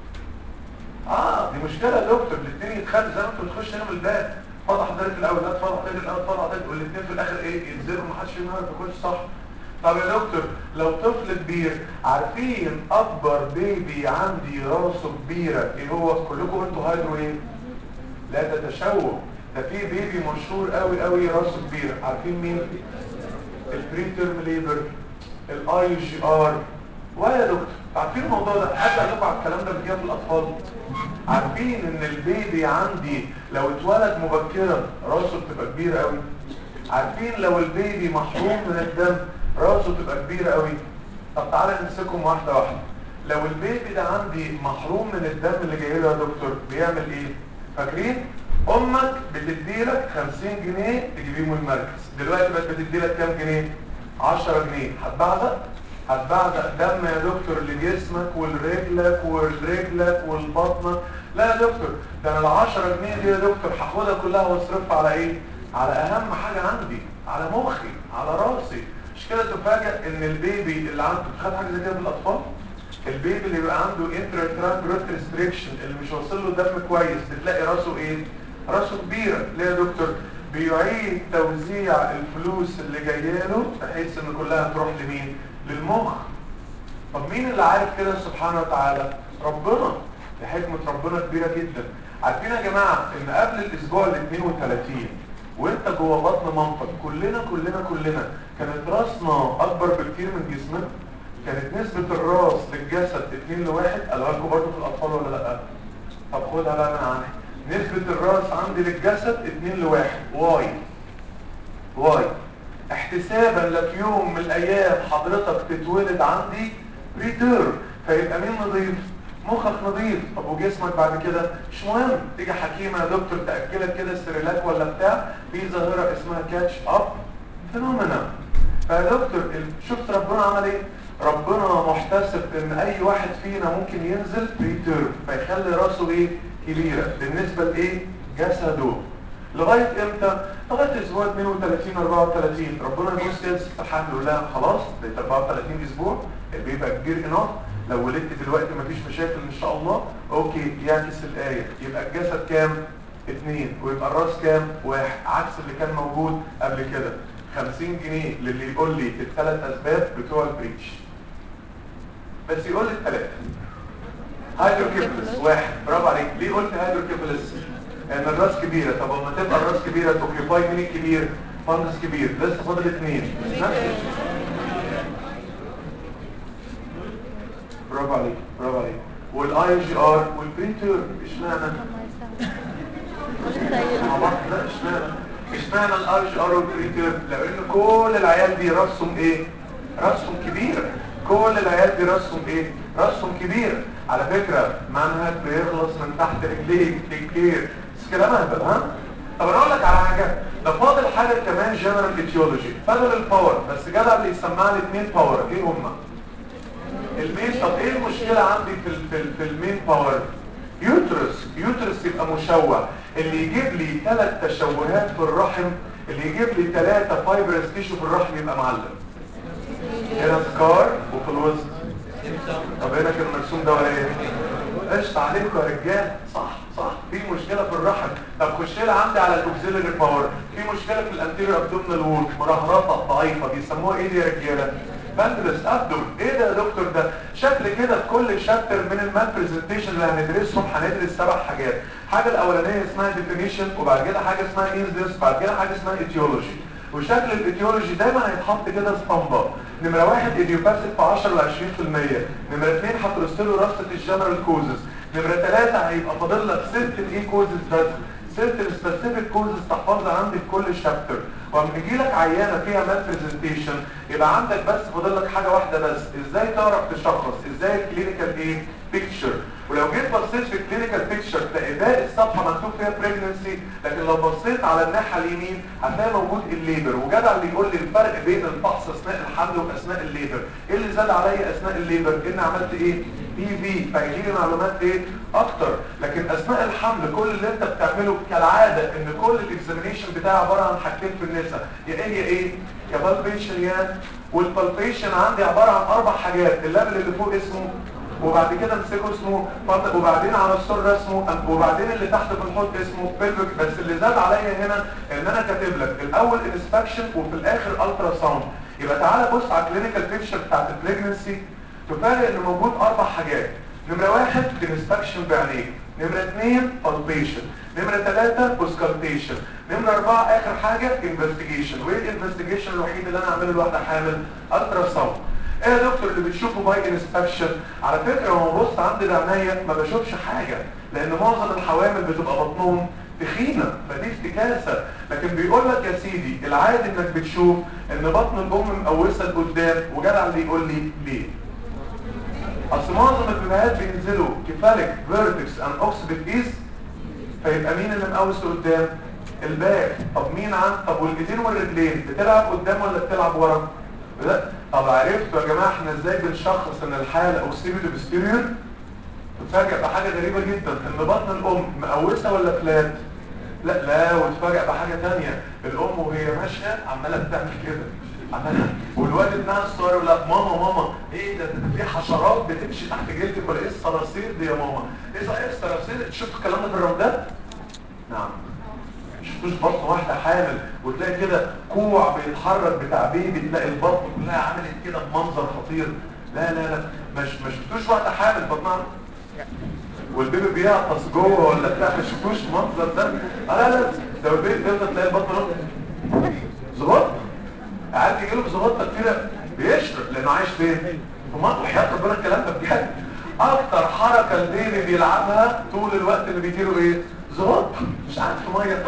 اه دي مشكله يا دكتور الاثنين يتخانقوا زي ما انت بتخش هنا من الباب فضح حضرتك الاول لا تفضح حضرتك الاول تفضح حضرتك والاثنين في الاخر ايه ينزلوا ما حدش يعرف يخش صح طب يا دكتور لو طفل كبير عارفين اكبر بيبي عندي راسه كبيره ايه هو كلكم قلتوا هايدرو ايه لا ده تشوه ده في بيبي مشهور قوي قوي راسه كبيره عارفين مين البري تيرم ليبر الاي جي ار ولا يا دكتور عارفين الموضوع ده حتى قال لكم على الكلام ده بيجي في الاطفال عارفين ان البيبي عندي لو اتولد مبكرا راسه بتبقى كبيره قوي عارفين لو البيبي محروم من الدم راسه تبقى كبيره قوي طب تعالى نمسكهم واحده واحده لو البيبي ده عندي محروم من الدم اللي جاي له يا دكتور بيعمل ايه فاكرين امك بتديلك 50 جنيه تجيبيهم المركز دلوقتي بقت بتديلك كام جنيه 10 جنيه هتبعزق هتبعزق دم يا دكتور لجسمك ولرجلك ولرجلك والبطنك لا يا دكتور ده انا ال 10 جنيه دي يا دكتور هاخدها كلها واصرفها على ايه على اهم حاجه عندي على مخي على راسي مش كده تفاجئ ان البيبي اللي عنده خد حاجه زي كده في الاطفال البيبي اللي بيبقى عنده انترا جروث ريستريكشن اللي مش واصل له دم كويس بتلاقي راسه ايه راسه كبيره ليه يا دكتور بيعيد توزيع الفلوس اللي جايه له بحيث ان كلها تروح لمين للمخ طب مين اللي عارف كده سبحانه وتعالى ربنا دي حكمه ربنا كبيره جدا عارفين يا جماعه ان قبل الاسبوع ال 32 وانت جوه بطن مامتك كلنا كلنا كلنا كانت راسنا اكبر بكتير من جسمنا كانت نسبة الراس للجسد 2 لواحد قالوا لكم برضه في الاطفال ولا لا طب خدها بقى من عنها نسبة الراس عندي للجسد 2 لواحد واي واي احتسابا لك يوم من الايام حضرتك تتولد عندي بريتير فيبقى مين نظيف مخك نظيف طب وجسمك بعد كده مش مهم تيجي حكيمه يا دكتور تاكلك كده السريلاك ولا بتاع في ظاهره اسمها كاتش اب فينومينا فيا دكتور شفت ربنا عمل ايه ربنا محتسب ان اي واحد فينا ممكن ينزل بريتير فيخلي راسه ايه كبيره بالنسبه لايه جسده لغايه امتى لغايه اسبوع 32 34 ربنا يبص كده ست الحمل يقول لها خلاص بقيت 34 اسبوع بيبقى كبير اناف لو ولدت دلوقتي مفيش مشاكل ان شاء الله اوكي يعكس الايه يبقى الجسد كام اتنين ويبقى الراس كام واحد عكس اللي كان موجود قبل كده 50 جنيه للي يقول لي الثلاث اسباب بتوع البريتش بس يقول لي الثلاثه هايدروكيفلس واحد برافو عليك ليه قلت هايدروكيفلس ان الراس كبيره طب لما تبقى الراس كبيره توكيباي مين الكبير فندس كبير لسه فاضل اثنين برافو عليك برافو عليك والاي جي ار والبريتر اشمعنى مع بعض لا اشمعنى اشمعنى الاي جي ار والبريتر لان كل العيال دي راسهم ايه راسهم كبيره كل العيال دي راسهم ايه راسهم كبيره على فكره منهج بيخلص من تحت رجليك كتير بس كلام اهبل ها طب انا اقول لك على حاجه ده فاضل حاجه كمان جنرال ايتيولوجي فاضل الباور بس جدع اللي يسمع لي اثنين باور ايه هما المين طب ايه المشكله عندي في ال في, ال في المين باور يوترس يوترس يبقى مشوه اللي يجيب لي ثلاث تشوهات في الرحم اللي يجيب لي ثلاثه فايبرس تيشو في الرحم يبقى معلم هنا سكار وفي الوسط طب هنا كان مرسوم ده ولا ايه قشطة عليكم يا رجال صح صح في مشكلة في الرحم طب خش لي عندي على الاوكسيلري باور في مشكله في الانتيريور ابدومينال وول مرهرطه ضعيفه بيسموها ايه دي يا رجاله بندلس ابدومن ايه ده يا دكتور ده شكل كده في كل شابتر من المال برزنتيشن اللي هندرسهم هندرس سبع حاجات الحاجه الاولانيه اسمها ديفينيشن وبعد كده حاجه اسمها انزيس بعد كده حاجه اسمها ايتيولوجي وشكل الايتيولوجي دايما هيتحط كده اسطمبه نمره واحد ايديوباثيك في 10 ل 20% نمره اثنين هترص له رصه الجنرال كوزز نمره ثلاثه هيبقى فاضل لك ست الايه كوزز بس ست السبيسيفيك كوزز تحفظها عندي في كل شابتر وأما يجي لك عيانه فيها مال برزنتيشن يبقى عندك بس فاضل لك حاجه واحده بس ازاي تعرف تشخص ازاي الكلينيكال ايه بيكتشر ولو جيت بصيت في الكلينيكال بيكتشر تلاقي باقي الصفحه مكتوب فيها بريجنسي لكن لو بصيت على الناحيه اليمين هتلاقي موجود الليبر وجدع اللي يقول لي الفرق بين الفحص اثناء الحمل واثناء الليبر ايه اللي زاد عليا اثناء الليبر ان عملت ايه بي في فيجي لي معلومات ايه اكتر لكن اثناء الحمل كل اللي انت بتعمله كالعاده ان كل الاكزامينيشن بتاعي عباره عن حاجتين في النساء يا ايه يا ايه يا بالبيشن يا والبالبيشن عندي عباره عن اربع حاجات الليفل اللي فوق اسمه وبعد كده امسكه اسمه فضل وبعدين على السر اسمه وبعدين اللي تحت في الحوض اسمه بيلفيك بس اللي زاد عليا هنا ان انا كاتب لك الاول انسبكشن وفي الاخر الترا ساوند يبقى تعالى بص على الكلينيكال بيكتشر بتاعت البريجنسي تفاجئ ان موجود اربع حاجات نمره واحد انسبكشن بعينيك نمره اثنين بالبيشن نمره ثلاثه اوسكالتيشن نمره اربعه اخر حاجه انفستيجيشن وايه الانفستيجيشن الوحيد اللي انا اعمله لواحده حامل الترا ساوند ايه يا دكتور اللي بتشوفه باي انسبكشن على فكره لما ببص عند العنايه ما بشوفش حاجه لان معظم الحوامل بتبقى بطنهم تخينه فدي افتكاسه لكن بيقول لك يا سيدي العادي انك بتشوف ان بطن الام مقوسه لقدام وجدع اللي يقول لي ليه اصل معظم البيبيهات بينزلوا كيفاليك فيرتكس ان اوكسيديت ايز فيبقى مين اللي مقوس لقدام الباك طب مين عن طب والايدين والرجلين بتلعب قدام ولا بتلعب ورا لا طب عرفتوا يا جماعه احنا ازاي بنشخص ان الحاله اوكسيديتيف بستيريور تتفاجئ بحاجه غريبه جدا ان بطن الام مقوسه ولا فلات لا لا وتفاجئ بحاجه ثانيه الام وهي ماشيه عماله بتعمل كده عماله والواد ابنها الصغير يقول لها ماما ماما ايه ده ده في حشرات بتمشي تحت جلدك ولا ايه الصراصير دي يا ماما ايه صحيح الصراصير شفت الكلام ده في الرمضان نعم شفتوش بطن واحده حامل وتلاقي كده كوع بيتحرك بتاع بيبي تلاقي البطن كلها عملت كده بمنظر خطير لا لا لا مش ما شفتوش واحده حامل بطنها والبيبي بيعطس جوه ولا بتاع ما شفتوش المنظر ده آه لا لا ده البيبي تفضل تلاقي البطن ظبط قاعد يجي له بظبطه كتير بيشرب لانه عايش فين في مصر وحياه ربنا الكلام ده بجد اكتر حركه البيبي بيلعبها طول الوقت اللي بيجي له ايه ظبط مش قاعد في ميه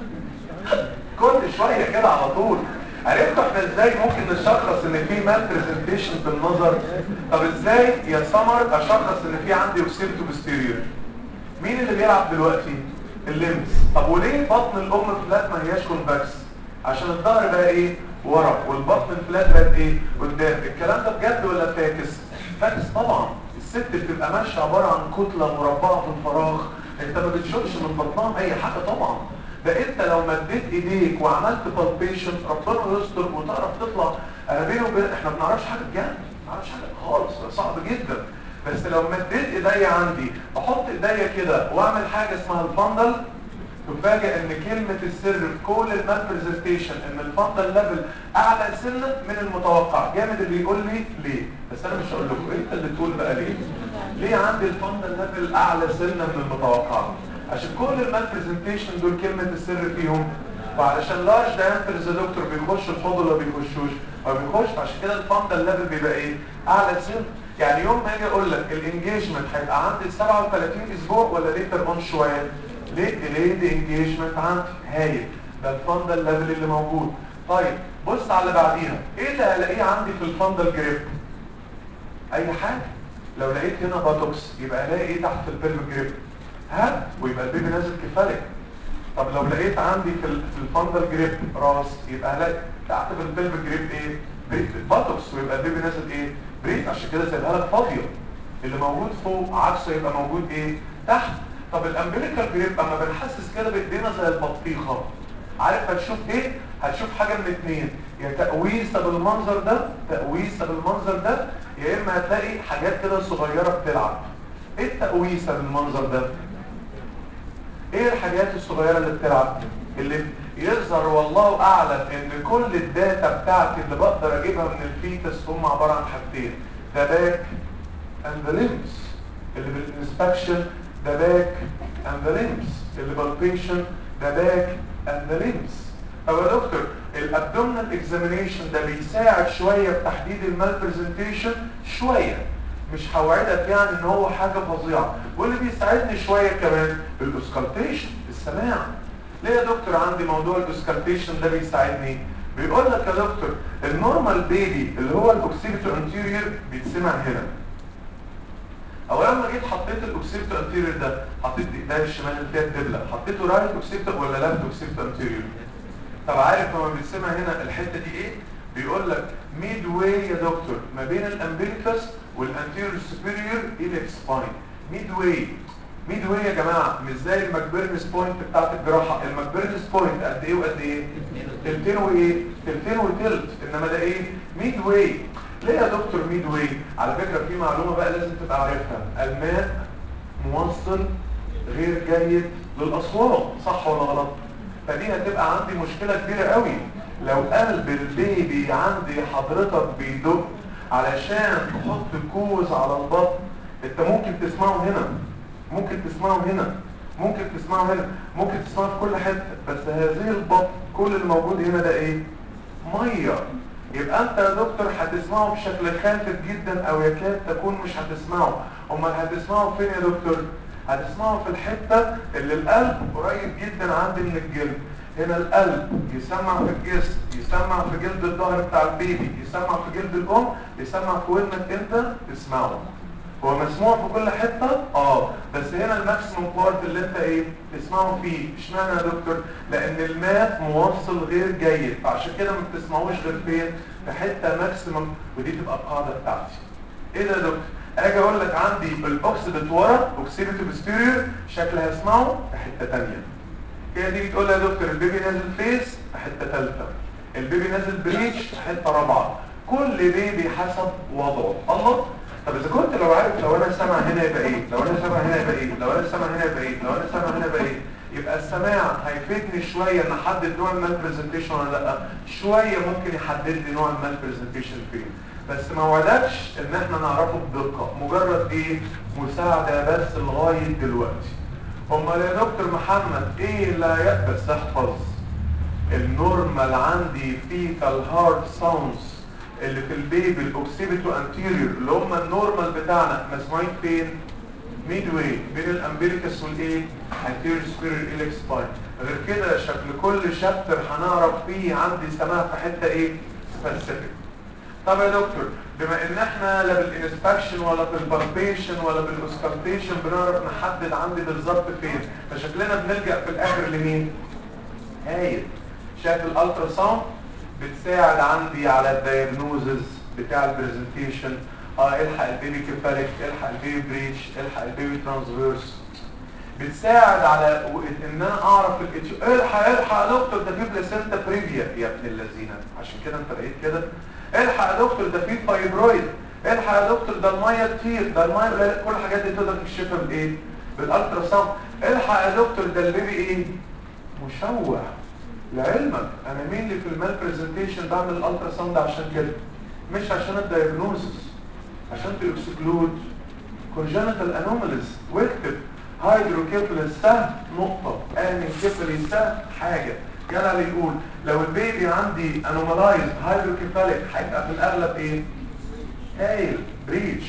كل شويه كده على طول عرفتوا احنا ازاي ممكن نشخص ان في مال برزنتيشن بالنظر طب ازاي يا سمر اشخص ان في عندي اوكسيبتو بستيريور مين اللي بيلعب دلوقتي الليمس طب وليه بطن الام فلات ما هياش كونفكس عشان الظهر بقى ايه ورا والبطن الفلات بقت ايه قدام الكلام ده بجد ولا فاكس فاكس طبعا الست بتبقى ماشيه عباره عن كتله مربعه في الفراغ انت ما بتشوفش من بطنها اي حاجه طبعا ده انت لو مديت ايديك وعملت بالبيشن ربنا يستر وتعرف تطلع انا بيني وبين احنا ما بنعرفش حاجه بجد ما بنعرفش حاجه خالص صعب جدا بس لو مديت ايديا عندي احط ايديا كده واعمل حاجه اسمها الفندل تفاجئ ان كلمة السر في كل المال برزنتيشن ان الفندل ليفل اعلى سنة من المتوقع جامد اللي يقول لي ليه بس انا مش هقول لكم انت اللي تقول بقى ليه ليه عندي الفندل ليفل اعلى سنة من المتوقع عشان كل المال برزنتيشن دول كلمة السر فيهم وعلشان لارج دايمترز يا دكتور بيخش الحوض ولا بيخشوش ما بيخش عشان كده الفندل ليفل بيبقى ايه اعلى سن يعني يوم ما اجي اقول لك الانجيجمنت هيبقى عندي 37 اسبوع ولا ليتر اون شويه ليه ديليد انجيجمنت عندي هايل ده الفندل ليفل اللي موجود طيب بص على اللي بعديها ايه اللي هلاقيه عندي في الفندل جريب اي حاجه لو لقيت هنا باتوكس يبقى الاقي ايه تحت البلف جريب ها ويبقى البيبي نازل كفالك طب لو لقيت عندي في في الفندل جريب راس يبقى هلاقي تحت في البلف جريب ايه بريد باتوكس ويبقى البيبي نازل ايه بريد عشان كده سايبها لك فاضيه اللي موجود فوق عكسه يبقى موجود ايه تحت طب الامبليكال جريب اما بنحسس كده بايدينا زي البطيخه عارف هتشوف ايه هتشوف حاجه من اتنين يا تقويسه بالمنظر ده تقويسه بالمنظر ده يا اما هتلاقي حاجات كده صغيره بتلعب ايه التقويسه بالمنظر ده ايه الحاجات الصغيره اللي بتلعب اللي يظهر والله اعلم ان كل الداتا بتاعتي اللي بقدر اجيبها من الفيتس هم عباره عن حاجتين ده باك اند ذا ليمز اللي بالانسبكشن ده باك اند ذا ليمز اللي بالبيشن ده باك اند ذا ليمز طب يا دكتور الابدومينال اكزامينيشن ده بيساعد شويه في تحديد المال برزنتيشن شويه مش هوعدك يعني ان هو حاجه فظيعه واللي بيساعدني شويه كمان الاوسكالتيشن السماع ليه يا دكتور عندي موضوع الاوسكالتيشن ده بيساعدني بيقول لك يا دكتور النورمال بيبي اللي هو الاوكسيبيتو انتيريور بيتسمع هنا او لما جيت حطيت الاوكسيبتو انتيريور ده حطيت ايديا الشمال اللي فيها الدبله حطيته رايت اوكسيبتو ولا ليفت اوكسيبتو انتيريور طب عارف لما بيتسمع هنا الحته دي ايه بيقول لك ميد واي يا دكتور ما بين الامبليكس والانتيريور سوبيريور الى سباين ميد واي ميد واي يا جماعه مش زي الماكبيرنس بوينت بتاعت الجراحه الماكبيرنس بوينت قد ايه وقد ايه تلتين وايه تلتين وتلت انما ده ايه ميد واي ليه يا دكتور ميد واي على فكره في معلومه بقى لازم تبقى عارفها الماء موصل غير جيد للاصوات صح ولا غلط فدي هتبقى عندي مشكله كبيره قوي لو قلب البيبي عندي حضرتك بيدق علشان تحط كوز على البطن انت ممكن تسمعه هنا ممكن تسمعه هنا ممكن تسمعه هنا ممكن تسمعه في كل حته بس هذه البطن كل اللي موجود هنا ده ايه ميه يبقى انت يا دكتور هتسمعه بشكل خافت جدا او يكاد تكون مش هتسمعه امال هتسمعه فين يا دكتور هتسمعه في الحته اللي القلب قريب جدا عندي من الجلد هنا القلب يسمع في الجسم يسمع في جلد الظهر بتاع البيبي يسمع في جلد الام يسمع في ودنك انت تسمعه هو مسموع في كل حتة اه بس هنا الماكسيموم بارت اللي انت ايه تسمعه فيه اشمعنى يا دكتور لان الماء موصل غير جيد فعشان كده ما بتسمعوش غير فين في حتة ماكسيموم ودي تبقى القاعدة بتاعتي ايه ده يا دكتور اجي اقول لك عندي الاوكسيدت ورا اوكسيدت بوستيريور شكل هسمعه في حتة تانية هي دي بتقول يا دكتور البيبي نازل فيس في حتة ثالثة البيبي نازل بريتش في حتة رابعة كل بيبي حسب وضعه الله طب اذا كنت لو عارف لو انا سامع هنا يبقى ايه لو انا سامع هنا يبقى ايه لو انا سامع هنا يبقى ايه لو انا سامع هنا يبقى ايه يبقى السماع هيفيدني شويه ان احدد نوع المال برزنتيشن ولا لا شويه ممكن يحدد لي نوع المال برزنتيشن فين بس ما وعدكش ان احنا نعرفه بدقه مجرد ايه مساعده بس لغايه دلوقتي امال يا دكتور محمد ايه لا يأبس احفظ النورمال عندي فيتال هارد ساوندز اللي في البيبي الاوكسيبيتو انتيريور اللي هم النورمال بتاعنا مسموعين فين ميد واي بين الامبليكس والايه انتيريور سبيريور اليكس سباين غير كده شكل كل شابتر هنعرف فيه عندي سماع في حته ايه سبيسيفيك طب يا دكتور بما ان احنا لا بالانسبكشن ولا بالبالبيشن ولا بالاوسكالتيشن بنعرف نحدد عندي بالظبط فين فشكلنا بنلجا في الاخر لمين هايل شايف الالترا ساوند بتساعد عندي على الدايجنوزز بتاع البرزنتيشن اه الحق البيبي كيفاليك الحق البيبي بريتش الحق البيبي ترانسفيرس بتساعد على ان انا اعرف الاتش الحق الحق يا دكتور ده في بلاسينتا بريفيا يا ابن اللذينه عشان كده انت بقيت كده الحق يا دكتور ده في فايبرويد الحق يا دكتور ده الميه كتير ده الميه قليله كل الحاجات دي تقدر تكشفها بايه بالالترا ساوند الحق يا دكتور ده البيبي ايه مشوه لعلمك انا مين اللي في المال برزنتيشن بعمل الالترا ساوند عشان كده مش عشان الدايجنوزس عشان تكسكلود كونجنتال انوماليز واكتب هايدروكيفالس سهم نقطه انكيفالي سهم حاجه جلال يقول لو البيبي عندي انومالايز هايدروكيفاليك هيبقى في الاغلب ايه هايل بريتش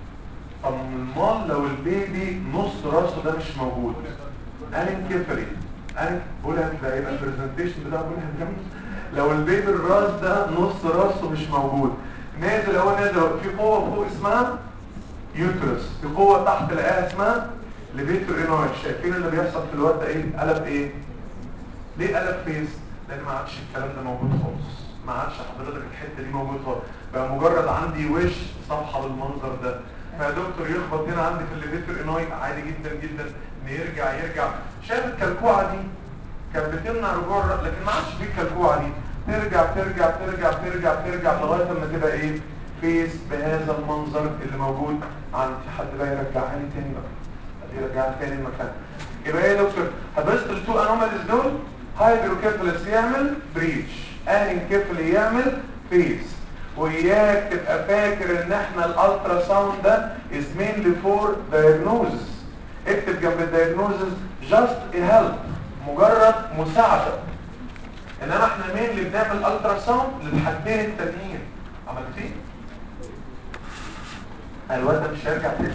امال لو البيبي نص راسه ده مش موجود انكيفالي انا بقولها كده يبقى البرزنتيشن بتاعه بقولها جنب لو البيبي الراس ده نص راسه مش موجود نازل هو نازل في قوه فوق اسمها يوترس في قوه تحت الاقيها اسمها ليفيتور انويد شايفين اللي بيحصل في الوقت ده ايه قلب ايه ليه قلب فيس لان ما عادش الكلام ده موجود خالص ما عادش حضرتك الحته دي موجود خالص بقى مجرد عندي وش صفحه بالمنظر ده فيا دكتور يخبط هنا عندي في الليفيتور انويد عادي جدا جدا ان يرجع يرجع شايف الكلكوعه دي كانت بتمنع رجوع الرأس لكن ما عادش في الكلكوعه دي ترجع ترجع ترجع ترجع ترجع لغايه لما تبقى ايه فيس بهذا المنظر اللي موجود عند حد بقى يرجعها لي تاني بقى يرجعها تاني المكان يبقى ايه يا دكتور هبست التو انوماليز دول هايدروكيفالس يعمل بريتش انكيفالي يعمل فيس وإياك تبقى فاكر ان احنا الالترا ساوند ده is mainly for diagnosis اكتب جنب الدياجنوزز just a help مجرد مساعدة انما احنا مين اللي بنعمل الترا ساوند للحاجتين التانيين عملتيه الواد ده مش هيرجع تاني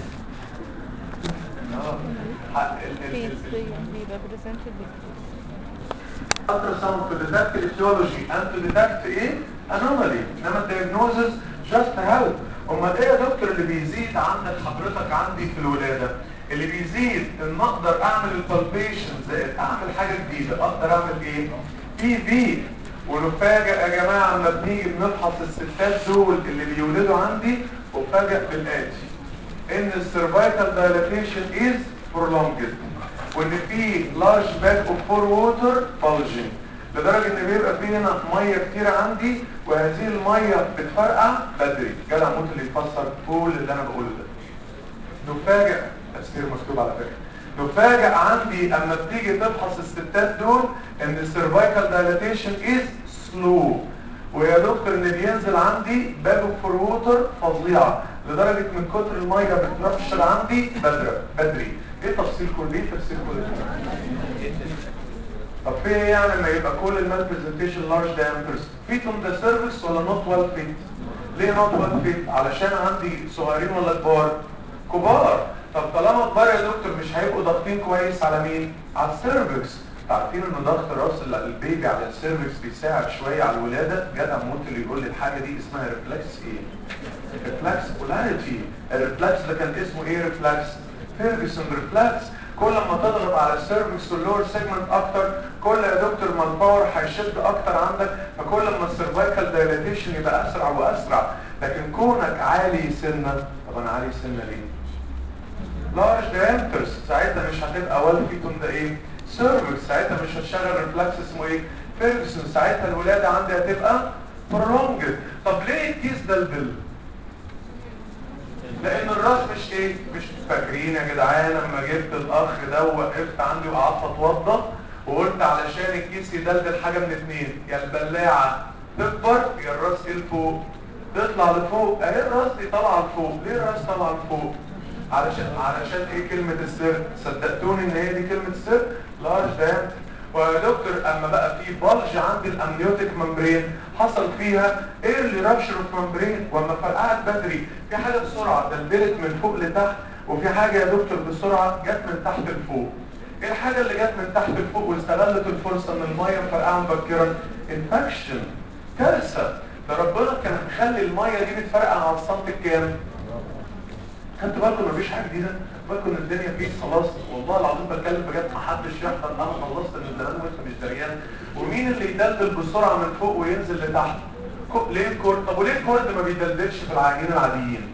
اه ح- ال- ال- phase ال- 3 بيبقى presented with الترا ساوند to detect etiology and to detect ايه anomaly انما الدياجنوزز just help امال ايه يا دكتور اللي بيزيد عندك حضرتك عندي في الولاده اللي بيزيد ان اقدر اعمل البالبيشن زائد اعمل حاجه جديده اقدر اعمل ايه بي في ونفاجئ يا جماعه لما بنيجي بنفحص الستات دول اللي بيولدوا عندي وفاجئ بالاتي ان السيرفايكال دايلاتيشن از prolonged وان في لارج باك اوف فور ووتر bulging لدرجه ان بيبقى في هنا ميه كتير عندي وهذه الميه بتفرقع بدري جدع موت اللي يفسر كل اللي انا بقوله ده نفاجئ تفسير مكتوب على فكره نفاجئ عندي اما بتيجي تفحص الستات دول ان السيرفايكال دايلاتيشن از سلو ويا دكتور ان بينزل عندي باك اوف فور ووتر فظيعه لدرجه من كتر الميه بترشر عندي بدري بدري ايه تفسير كل ايه تفسير كل ده طب في ايه يعني لما يبقى كل المال برزنتيشن لارج diameters فيت اون ذا سيرفيس ولا نوت ويل فيت ليه نوت ويل فيت علشان عندي صغيرين ولا كبار كبار طب طالما كبار يا دكتور مش هيبقوا ضاغطين كويس على مين على السيرفكس عارفين ان ضغط راس ال- البيبي على السيرفكس بيساعد شويه على الولاده جدع موت اللي يقول لي الحاجه دي اسمها ريفلكس ايه ريفلكس بولاريتي الريفلكس ده كان اسمه ايه ريفلكس فيرجسون ريفلكس كل ما تضغط على السيرفكس واللور سيجمنت اكتر كل يا دكتور ما الباور هيشد اكتر عندك فكل ما السيرفايكال دايلاتيشن يبقى اسرع واسرع لكن كونك عالي سنه طب انا عالي سنه ليه لارج diameters ساعتها مش هتبقى ويل فيتون ده ايه سيرفكس ساعتها مش هتشغل ريفلكس اسمه ايه فيرجسون ساعتها الولاده عندي هتبقى prolonged طب ليه الكيس ده البل لان الراس مش ايه مش فاكرين يا جدعان لما جبت الاخ ده ووقفت عندي وقعدت اتوضى وقلت علشان الكيس يدلدل حاجه من اتنين يا البلاعه تكبر يا الراس ايه لفوق تطلع لفوق اهي الراس دي طالعه لفوق ليه الراس طالعه لفوق علشان علشان ايه كلمه السر صدقتوني ان هي دي كلمه السر لارج diameter ويا دكتور اما بقى في بلج عند الامنيوتيك ممبرين حصل فيها ايه اللي رابشر اوف ممبرين واما فرقعت بدري في حاجه بسرعه دلدلت من فوق لتحت وفي حاجه يا دكتور بسرعه جت من تحت لفوق ايه الحاجه اللي جت من تحت لفوق واستغلت الفرصه ان الميه مفرقعه مبكرا انفكشن كارثه ده ربنا كان مخلي الميه دي بتفرقع على السنتي الكام خدت بالكم مفيش حاجه جديده بالكم ان الدنيا فيه خلاص والله العظيم بتكلم بجد ما حدش يحضر انا خلصت من زمان وانت مش دريان ومين اللي يدلدل بسرعه من فوق وينزل لتحت كو- ليه الكورد طب وليه الكورد ما بيدلدلش في العيانين العاديين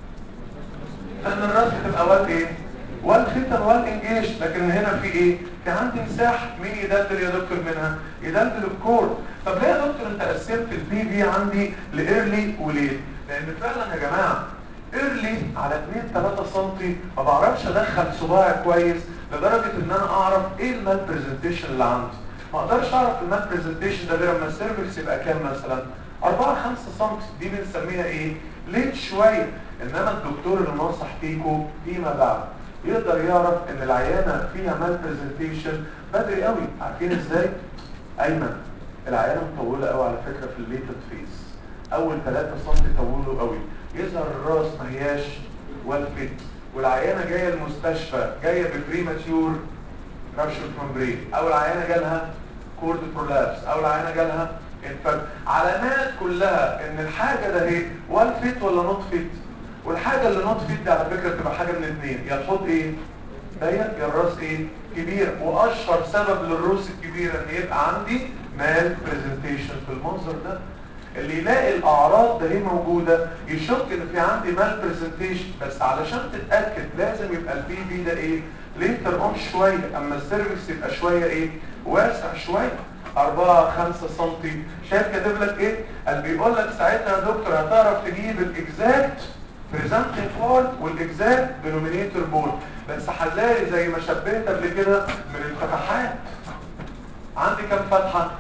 لان الراس بتبقى وال ايه وال فيتر وال انجيش لكن هنا في ايه في عندي مساحه مين يدلدل يا دكتور منها يدلدل الكورد طب ليه يا دكتور انت قسمت البي في عندي لايرلي وليت لان فعلا يا جماعه ايرلي على 2 3 سم ما بعرفش ادخل صباعي كويس لدرجه ان انا اعرف ايه المال برزنتيشن اللي عندي ما اقدرش اعرف المال برزنتيشن ده غير اما السيرفكس يبقى كام مثلا 4 5 سم دي بنسميها ايه ليت شويه انما الدكتور اللي ناصح فيكو فيما بعد يقدر يعرف ان العيانه فيها مال برزنتيشن بدري قوي عارفين ازاي ايمن العيانه مطوله قوي على فكره في الليتد فيس اول 3 سم طولوا قوي يظهر الراس ما هياش والفت والعيانه جايه المستشفى جايه ببريماتيور رابشر ممبرين او العيانه جالها كورد برولابس او العيانه جالها انفكت علامات كلها ان الحاجه ده هي والفت ولا نوت فيت والحاجه اللي نوت فيت دي على فكره بتبقى حاجه من اثنين يا الحوض ايه ضيق يا الراس ايه كبير واشهر سبب للروس الكبيره ان يبقى عندي مال برزنتيشن في المنظر ده اللي يلاقي الاعراض ده هي موجوده يشك ان في عندي مال برزنتيشن بس علشان تتاكد لازم يبقى البي بي ده ايه ليتر اون شويه اما السيرفكس يبقى شويه ايه واسع شويه 4 5 سم شايف كاتب لك ايه قال بيقول لك ساعتها يا دكتور هتعرف تجيب الاكزاكت بريزنتنج بول والاكزاكت دينومينيتور بول بس هتلاقي زي ما شبهت قبل كده من الفتحات عندي كم فتحة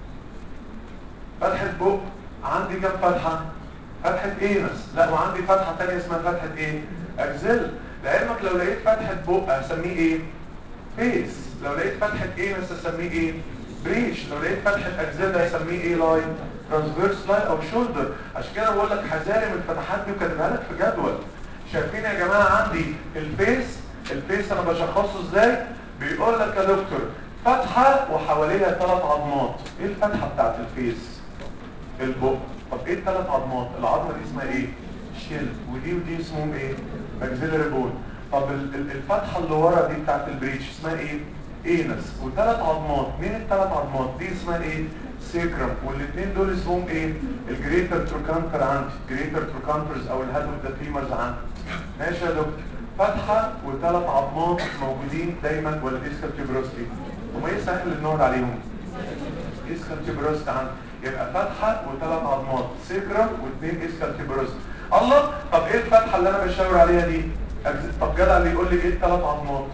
فتحة بق عندي كم فتحة فتحة اينس لا وعندي فتحة تانية اسمها فتحة ايه اكزيل لعلمك لو لقيت فتحة بق هسميه ايه فيس لو لقيت فتحة اينس هسميه ايه بريش لو لقيت فتحة اكزيل هسميه ايه لاين ترانسفيرس لاين او شولدر عشان كده بقول لك حذاري من الفتحات دي وكاتبها لك في جدول شايفين يا جماعة عندي الفيس الفيس انا بشخصه ازاي بيقول لك يا دكتور فتحة وحواليها ثلاث عظمات ايه الفتحة بتاعت الفيس البق طب ايه الثلاث عظمات العظمة دي اسمها ايه شيل ودي ودي اسمهم ايه ماكسيلاري بون طب ال- ال- الفتحة اللي ورا دي بتاعت البريتش اسمها ايه اينس وثلاث عظمات مين الثلاث عظمات دي اسمها ايه سيكرم والاثنين دول اسمهم ايه الجريتر تروكانتر عندي جريتر تروكانترز او الهاد اوف ذا فيمرز عندي ماشي يا دكتور فتحة وثلاث عظمات موجودين دايما ولا ديسكال تيبروستي وما ايه سهل اللي نقعد عليهم اسكال تيبروست عندي يبقى فتحة وثلاث عظمات سيكرم واثنين اسكال تيبروست الله طب ايه الفتحة اللي انا بشاور عليها دي أجز- طب جدع اللي يقول لي ايه الثلاث عظمات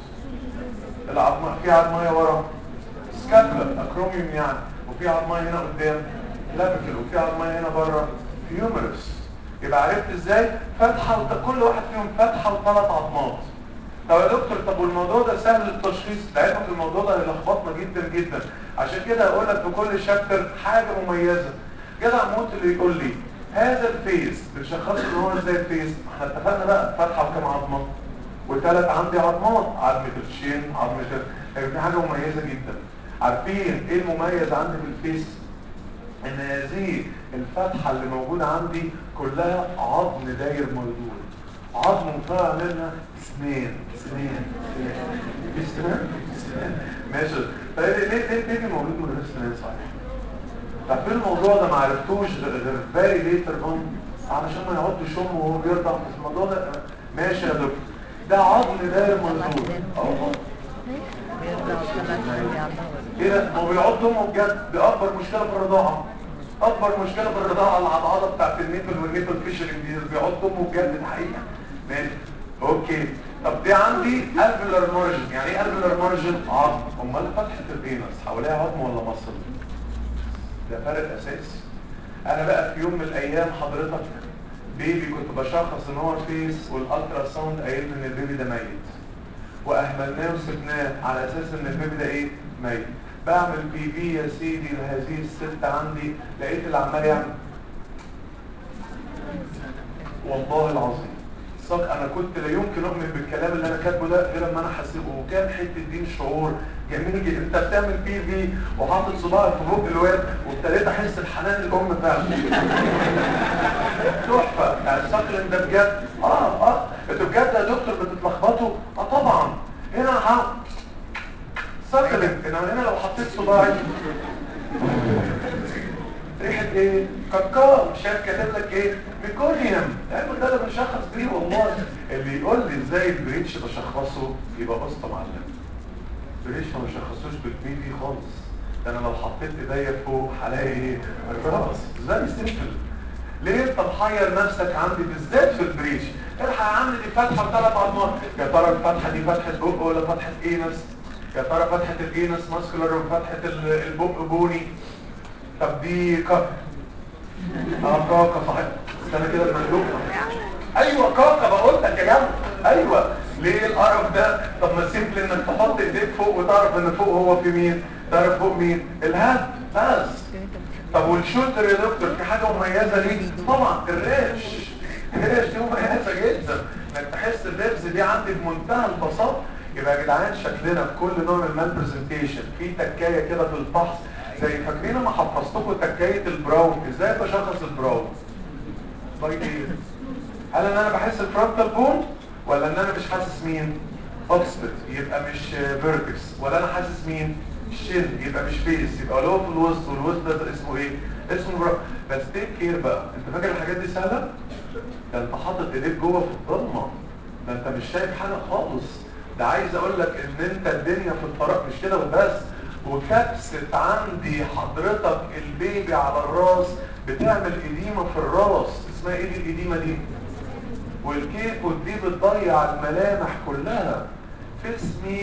العظمة في عظمية ورا سكابلا اكروميوم يعني وفي عظمية هنا قدام كلافيكل وفي عظمية هنا بره هيومرس يبقى عرفت ازاي فتحة وت... كل واحد فيهم فتحة وثلاث عظمات طب يا دكتور طب والموضوع ده سهل التشخيص لعلمك الموضوع ده هيلخبطنا جدا جدا عشان كده هقول لك في كل شابتر حاجة مميزة جدع موت اللي يقول لي هذا الفيس بتشخصه ان هو ازاي الفيس احنا اتفقنا بقى فتحة وكام عظمة وثلاث عندي عظمات عظمة الشين عظمة ال- هيبقى في حاجة مميزة جدا عارفين ايه المميز عندي في الفيس ان هذه الفتحة اللي موجودة عندي كلها عظم داير مردود عظم وفيها منها سنين سنين سنين في سنين سنين ماشي طيب ليه ليه ليه موجود من غير سنين صحيح طب في الموضوع ده ما عرفتوش غير غير فيري ليتر اون علشان ما يقعدش يشم وهو بيرضع في الموضوع ده ماشي يا دكتور ده عظم داير مردود اه بيرضع وثلاث بيعضها ايه ده هو بيعض امه بجد دي اكبر مشكله في الرضاعه اكبر مشكله في الرضاعه العضعضه بتاعت النيبل والنيبل فيشرنج دي بيعض امه بجد دي حقيقه ماشي اوكي طب دي عندي الفيلر مارجن يعني ايه الفيلر مارجن عظم امال فتحه البينس حواليها عظم ولا مصل ده فرق اساسي انا بقى في يوم من الايام حضرتك بيبي كنت بشخص ان هو فيس والالترا ساوند قايل لي ان البيبي ده ميت واهملناه وسبناه على اساس ان البيبي ده ايه ميت بعمل بي في يا سيدي لهذه الست عندي لقيت اللي عمال يعمل والله العظيم صدق انا كنت لا يمكن اؤمن بالكلام اللي انا كاتبه ده غير اما انا حسيبه وكان حته دين شعور جميل جدا انت بتعمل بي في وحاطط صباعك في بق الواد وابتديت احس بحنان الام فعلا تحفه يعني الصقل ده بجد اه اه انتوا بجد يا دكتور بتتلخبطوا اه طبعا هنا ها صقل انما هنا لو حطيت صباعي ريحة ايه؟ كاكاو شايف كاتب لك ايه؟ ميكونيوم العلم ده اللي بنشخص بيه والله اللي يقول لي ازاي البريتش بشخصه يبقى قسط معلم البريتش ما بشخصوش بالبي في خالص ده انا لو حطيت ايديا فوق هلاقي ايه؟ الراس زي سيمبل ليه انت محير نفسك عندي بالذات في البريتش؟ الحق يا عم دي فتحه بثلاث عظمات يا ترى الفتحه دي فتحه بق ولا فتحه اينس؟ يا ترى فتحه الاينس ماسكولار وفتحه ال- البق بوني طب دي كاكا اه كاكا صحيح استنى كده المندوب ايوه كاكا بقول لك يا جماعه ايوه ليه القرف ده طب ما سيمبل انك تحط ايديك فوق وتعرف ان فوق هو في مين تعرف فوق مين الهد بس طب والشولدر يا دكتور في حاجه مميزه ليه طبعا الريش الريش دي مميزه جدا انك تحس اللبس دي عندي بمنتهى البساطه يبقى يا جدعان شكلنا في كل نوع من المال برزنتيشن في تكايه كده في الفحص زي فاكرين لما حفظتكم تكايه البراون ازاي بشخص البراون باي ايه هل ان انا بحس الفرونتال بون ولا ان انا مش حاسس مين اوكسبت يبقى مش فيرتكس ولا انا حاسس مين شين يبقى مش فيس يبقى لو في الوسط والوسط ده اسمه ايه اسمه برا بس تيك كير بقى انت فاكر الحاجات دي سهله ده انت حاطط ايديك جوه في الضلمه ده انت مش شايف حاجه خالص ده عايز اقول لك ان انت الدنيا في الطريق مش كده وبس وكبسة عندي حضرتك البيبي على الراس بتعمل اديمة في الراس اسمها ايه دي الاديمة دي والكيكوت دي بتضيع الملامح كلها في سمين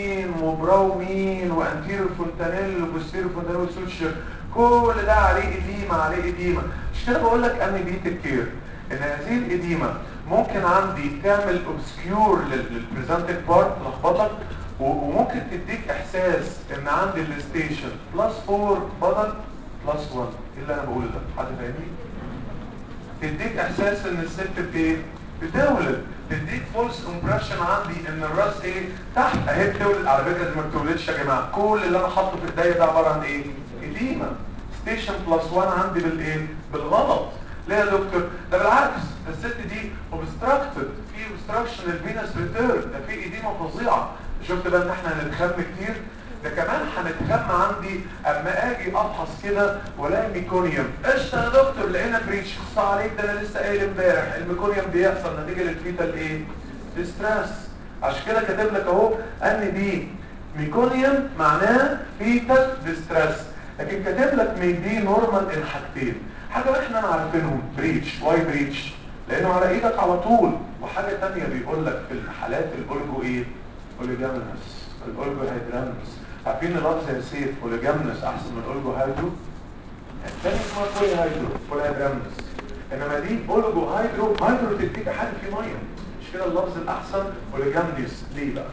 وبراومين وانتيرو فونتانيل وبوستيرو فونتانيل وسوتشر كل ده عليه اديمه عليه اديمه مش كده بقول لك ان بي كير ان هذه الاديمه ممكن عندي تعمل اوبسكيور للبريزنتنج بارت تلخبطك و- وممكن تديك احساس ان عندي الستيشن بلس 4 بدل بلس 1 ايه اللي انا بقوله ده حد فاهمني تديك احساس ان الست بايه بتولد تديك فولس امبريشن عندي ان الراس ايه تحت اهي بتولد على فكره دي ما بتولدش يا جماعه كل اللي انا حاطه في ايديا ده عباره عن ايه اديمه ستيشن بلس 1 عندي بالايه بالغلط ليه يا دكتور ده بالعكس الست دي اوبستراكتد في اوبستراكشن الفينس ريتيرن ده في اديمه فظيعه شفت بقى ان احنا هنتخم كتير ده كمان هنتخم عندي اما اجي افحص كده والاقي ميكونيوم قشطه يا دكتور لقينا بريتش خص عليك ده انا لسه قايل امبارح الميكونيوم بيحصل نتيجه للفيتال ايه ديستريس عشان كده كاتب لك اهو ان دي ميكونيوم معناه فيتال ديستريس لكن كاتب لك من دي نورمال الحاجتين حاجه احنا عارفينهم بريتش واي بريتش لانه على ايدك على طول وحاجه ثانيه بيقول لك في الحالات الاورجو ايه اوليجامنس الاورجو هيدرامنس عارفين لفظ يا سيف اوليجامنس احسن من اورجو هيدرو الثاني اسمها بولي هيدرو بولي هيدرامنس انما دي اورجو هيدرو هيدرو تديك حاجه في ميه مش كده اللفظ الاحسن اوليجامنس ليه بقى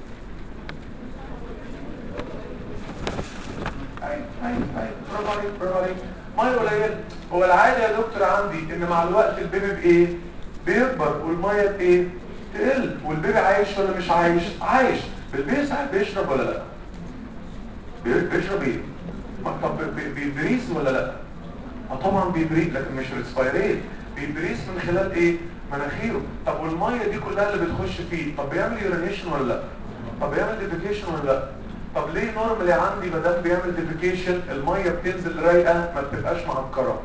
ايوه ايوه ايوه برافو عليك برافو عليك ميه قليله هو العادي يا دكتور عندي ان مع الوقت البيبي بايه بيكبر والميه بايه تقل والبيبي عايش ولا مش عايش عايش البيبي ساعات بيشرب ولا لا بي- بيشرب ايه ما- طب بي- بيبريز ولا لا اه طبعا بيبريد لكن مش ريسبيريت بيبريز من خلال ايه مناخيره طب والميه دي كلها اللي بتخش فيه طب بيعمل يورينيشن ولا لا طب بيعمل ديفيكيشن ولا لا طب ليه نورمالي عندي ما دام بيعمل ديفيكيشن الميه بتنزل رايقه ما بتبقاش معكره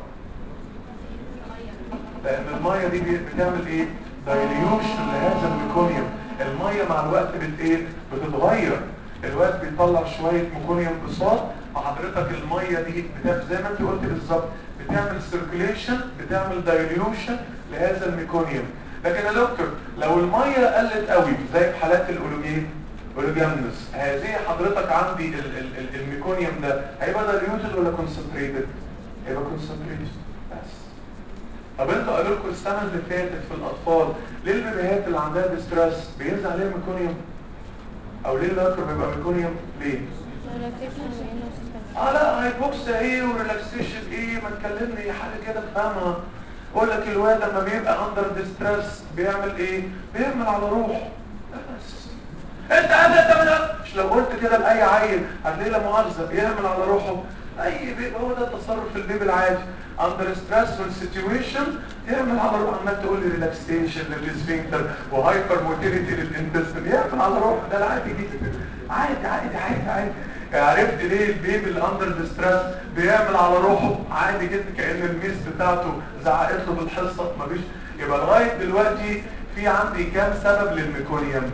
لان الميه دي بي- بتعمل ايه دايليوشن لهذا الميكونيوم الميه مع الوقت بت ايه بتتغير الوقت بيطلع شويه ميكونيوم بصوت وحضرتك الميه دي بتعمل زي ما انت قلت بالظبط بتعمل سيركيليشن بتعمل دايليوشن لهذا الميكونيوم لكن يا دكتور لو الميه قلت قوي زي في حالات الاولوجين اولوجامنس هذه حضرتك عندي ال ال ال الميكونيوم ده هيبقى دايليوتد ولا كونسنتريتد هيبقى كونسنتريتد بس طب انتوا قالوا لكم السنه اللي فاتت في الاطفال ليه البيبيهات اللي عندها ديستريس بينزل عليها ميكونيوم او ليه الاكر بيبقى ميكونيوم ليه اه لا هايبوكسيا ايه وريلاكسيشن ايه ما تكلمني حاجه كده تفهمها اقول لك الواد لما بيبقى اندر ديستريس بيعمل ايه بيعمل على روحه بس انت قادر تعمل مش لو قلت كده لاي عيل هتلاقيه لا مؤاخذه بيعمل على روحه اي بيبي هو ده التصرف في البيبي العادي اندر ستريسفول سيتويشن يعمل على روحه عمال تقول لي ريلاكسيشن للسفنكتر وهايبر موتيليتي للانتستين يعمل على روحه ده العادي جدا عادي عادي عادي عادي عرفت ليه البيبي اللي اندر ديستريس بيعمل على روحه عادي جدا كان الميس بتاعته زعقت له في الحصه مفيش يبقى لغايه دلوقتي في عندي كام سبب للميكونيوم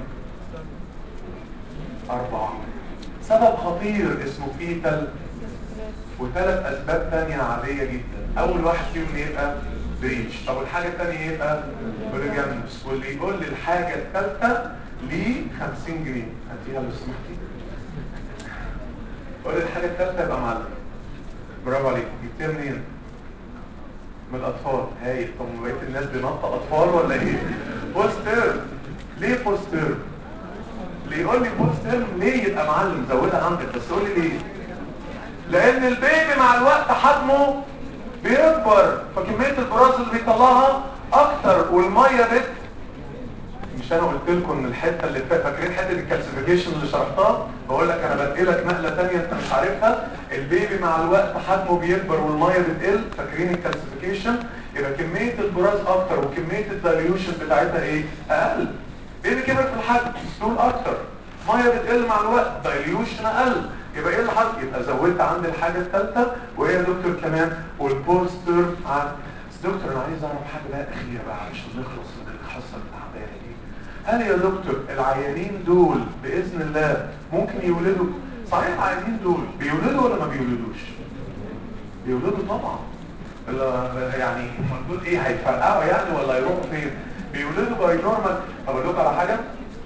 أربعة سبب خطير اسمه فيتال وثلاث أسباب تانية عادية جدا أول واحد فيهم يبقى بريتش طب الحاجة التانية يبقى بوليجامنس واللي يقول لي الحاجة الثالثة ليه 50 جنيه هاتيها لو سمحتي قول لي الحاجة الثالثة يبقى معلم برافو عليك جبتها منين؟ من الأطفال هايل طب بقية الناس بينطق أطفال ولا إيه؟ بوستر ليه بوستر؟ اللي يقول لي بوست تيرم ليه يبقى معلم زودها عندك بس قول لي ليه لان البيبي مع الوقت حجمه بيكبر فكميه البراز اللي بيطلعها اكتر والميه بت مش انا قلت لكم ان الحته اللي فا- فاكرين حته الكالسيفيكيشن اللي شرحتها بقول لك انا بنقلك نقله ثانيه انت مش عارفها البيبي مع الوقت حجمه بيكبر والميه بتقل فاكرين الكالسيفيكيشن يبقى كميه البراز اكتر وكميه الدايليوشن بتاعتها ايه اقل بيبي كبر في الحجم ستول اكتر ميه بتقل مع الوقت دايليوشن اقل يبقى ايه اللي حصل يبقى زودت عندي الحاجه الثالثه وهي يا دكتور كمان والبوستر عن بس دكتور انا عايز اعرف حاجه بقى اخيره بقى عشان نخلص من الحصه التعبانه دي هل يا دكتور العيانين دول باذن الله ممكن يولدوا صحيح العيانين دول بيولدوا ولا ما بيولدوش بيولدوا طبعا ال- يعني دول ايه هيفرقعوا يعني ولا يروحوا فين بيولدوا باي نورمال طب اقول لكم على حاجه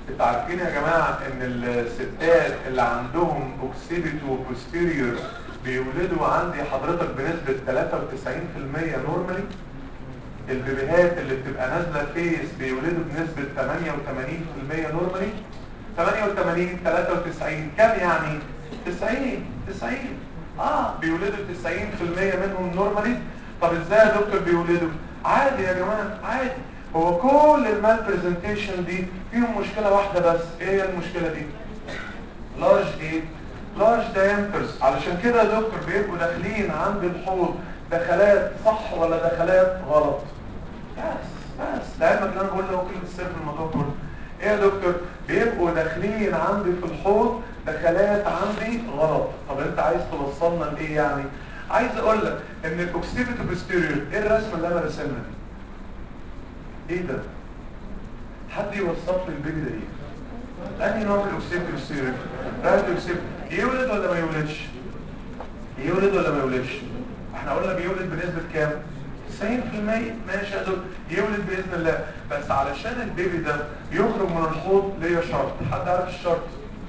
انتوا عارفين يا جماعه ان الستات اللي عندهم اوكسيبيتو بوستيريور بيولدوا عندي حضرتك بنسبه 93% نورمالي البيبيهات اللي بتبقى نازله فيس بيولدوا بنسبه 88% نورمالي 88 93 كام يعني 90 90 اه بيولدوا 90% منهم نورمالي طب ازاي يا دكتور بيولدوا عادي يا جماعه عادي هو كل المال برزنتيشن دي فيهم مشكله واحده بس ايه هي المشكله دي لارج ايه لارج diameters علشان كده يا دكتور بيبقوا داخلين عند الحوض دخلات صح ولا دخلات غلط بس بس لعلمك اللي انا بقول له كلمه السر في الموضوع كله ايه يا دكتور بيبقوا داخلين عندي في الحوض دخلات عندي غلط طب انت عايز توصلنا لايه يعني عايز اقول لك ان الاوكسيبيتو بوستيريور ايه الرسمه اللي انا راسمها دي ايه ده حد يوصف لي البيبي ده ايه انهي نوع من الاوكسيبيتو بوستيريور رايت اوكسيبيتو يولد ولا ما يولدش يولد ولا ما يولدش احنا قلنا بيولد بنسبه كام 90% ماشي يا دكتور يولد باذن الله بس علشان البيبي ده يخرج من الحوض ليه شرط حد عارف الشرط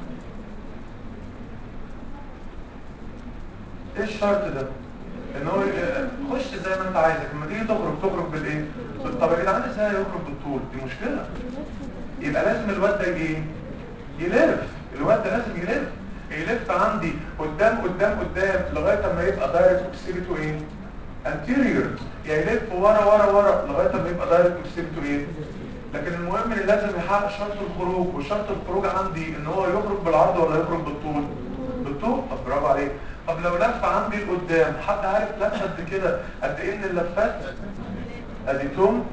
ايه الشرط ده ان هو ي- خش زي ما انت عايزك لما تيجي تخرج تخرج بالايه طب يا جدعان ازاي يخرج بالطول دي مشكله يبقى لازم الواد ده ايه يلف الواد ده لازم يلف يلف عندي قدام قدام قدام لغايه ما يبقى دايركت اوكسيبيتو ايه انتيريور يعني يلف ورا ورا ورا لغايه ما يبقى دايركت اوكسيبيتو ايه لكن المهم ان لازم يحقق شرط الخروج وشرط الخروج عندي ان هو يخرج بالعرض ولا يخرج بالطول بالطول طب برافو عليك طب لو لف عندي لقدام حد عارف لف قد كده قد ايه من اللفات ادي توم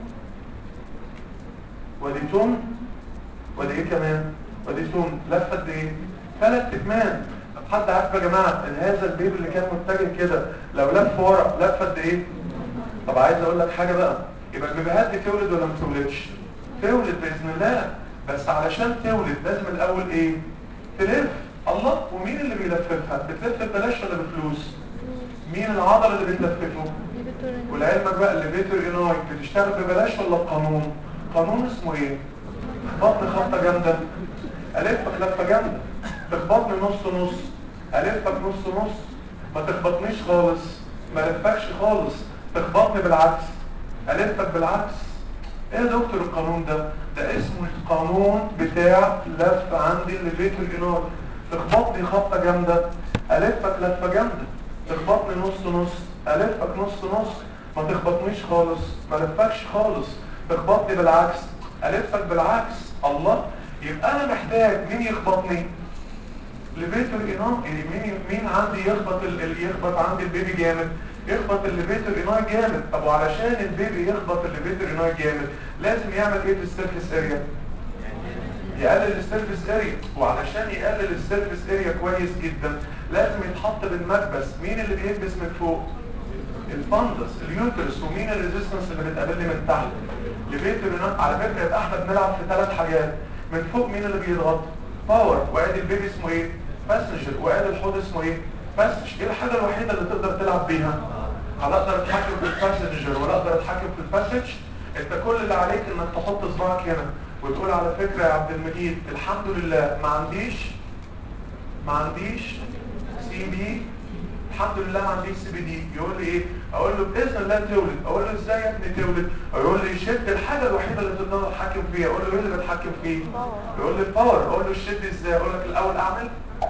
ودي توم ودي ايه كمان ودي توم لف قد ايه ثلاث اتمام طب حد عارف يا جماعه ان هذا البيبي اللي كان متجه كده لو لف ورا لف قد ايه طب عايز اقول لك حاجه بقى يبقى البيبيهات دي تولد ولا ما تولدش تولد باذن الله بس علشان تولد لازم الاول ايه تلف الله ومين اللي بيلففها بتلف ببلاش ولا بفلوس مين العضله اللي بتلففه ولعلمك بقى اللي بيتر ايناي بتشتغل ببلاش ولا بقانون قانون اسمه ايه بطن خبطه جامده الفك لفه جامده تخبطني نص نص الفك نص نص ما تخبطنيش خالص ما الفكش خالص تخبطني بالعكس الفك بالعكس ايه يا دكتور القانون ده ده اسمه القانون بتاع لف عندي اللي بيتر ايناي تخبطني خبطه جامده الفك لفه جامده تخبطني نص نص الفك نص نص ما تخبطنيش خالص ما لفكش خالص تخبطني بالعكس الفك بالعكس الله يبقى انا محتاج مين يخبطني ليفيتور انام يعني مين مين عندي يخبط ال... ال- يخبط عندي البيبي جامد يخبط الليفيتور اناي جامد طب وعلشان البيبي يخبط الليفيتور اناي جامد لازم يعمل ايه في السيرفيس اريا يقلل السيرفيس اريا وعلشان يقلل السيرفيس اريا كويس جدا لازم يتحط بالمكبس مين اللي بيكبس من فوق الفندس اليوترس ومين الريزيستنس اللي بتقابلني من تحت ليفيتور اناي على فكره يبقى احنا بنلعب في ثلاث حاجات من فوق مين اللي بيضغط باور وادي البيبي اسمه ايه باسنجر وادي الحوض اسمه ايه باسنج ايه الحاجه الوحيده اللي تقدر تلعب بيها هل اقدر اتحكم في الباسنجر ولا اقدر اتحكم في الباسج انت كل اللي عليك انك تحط صباعك هنا وتقول على فكره يا عبد المجيد الحمد لله ما عنديش ما عنديش سي بي الحمد لله ما عنديش سي بي دي يقول لي ايه اقول له باذن الله تولد اقول له ازاي يا ابني تولد يقول لي شد الحاجه الوحيده اللي تقدر تتحكم فيها اقول له ايه اللي بتحكم فيه يقول لي الباور اقول له الشد ازاي اقول لك الاول اعمل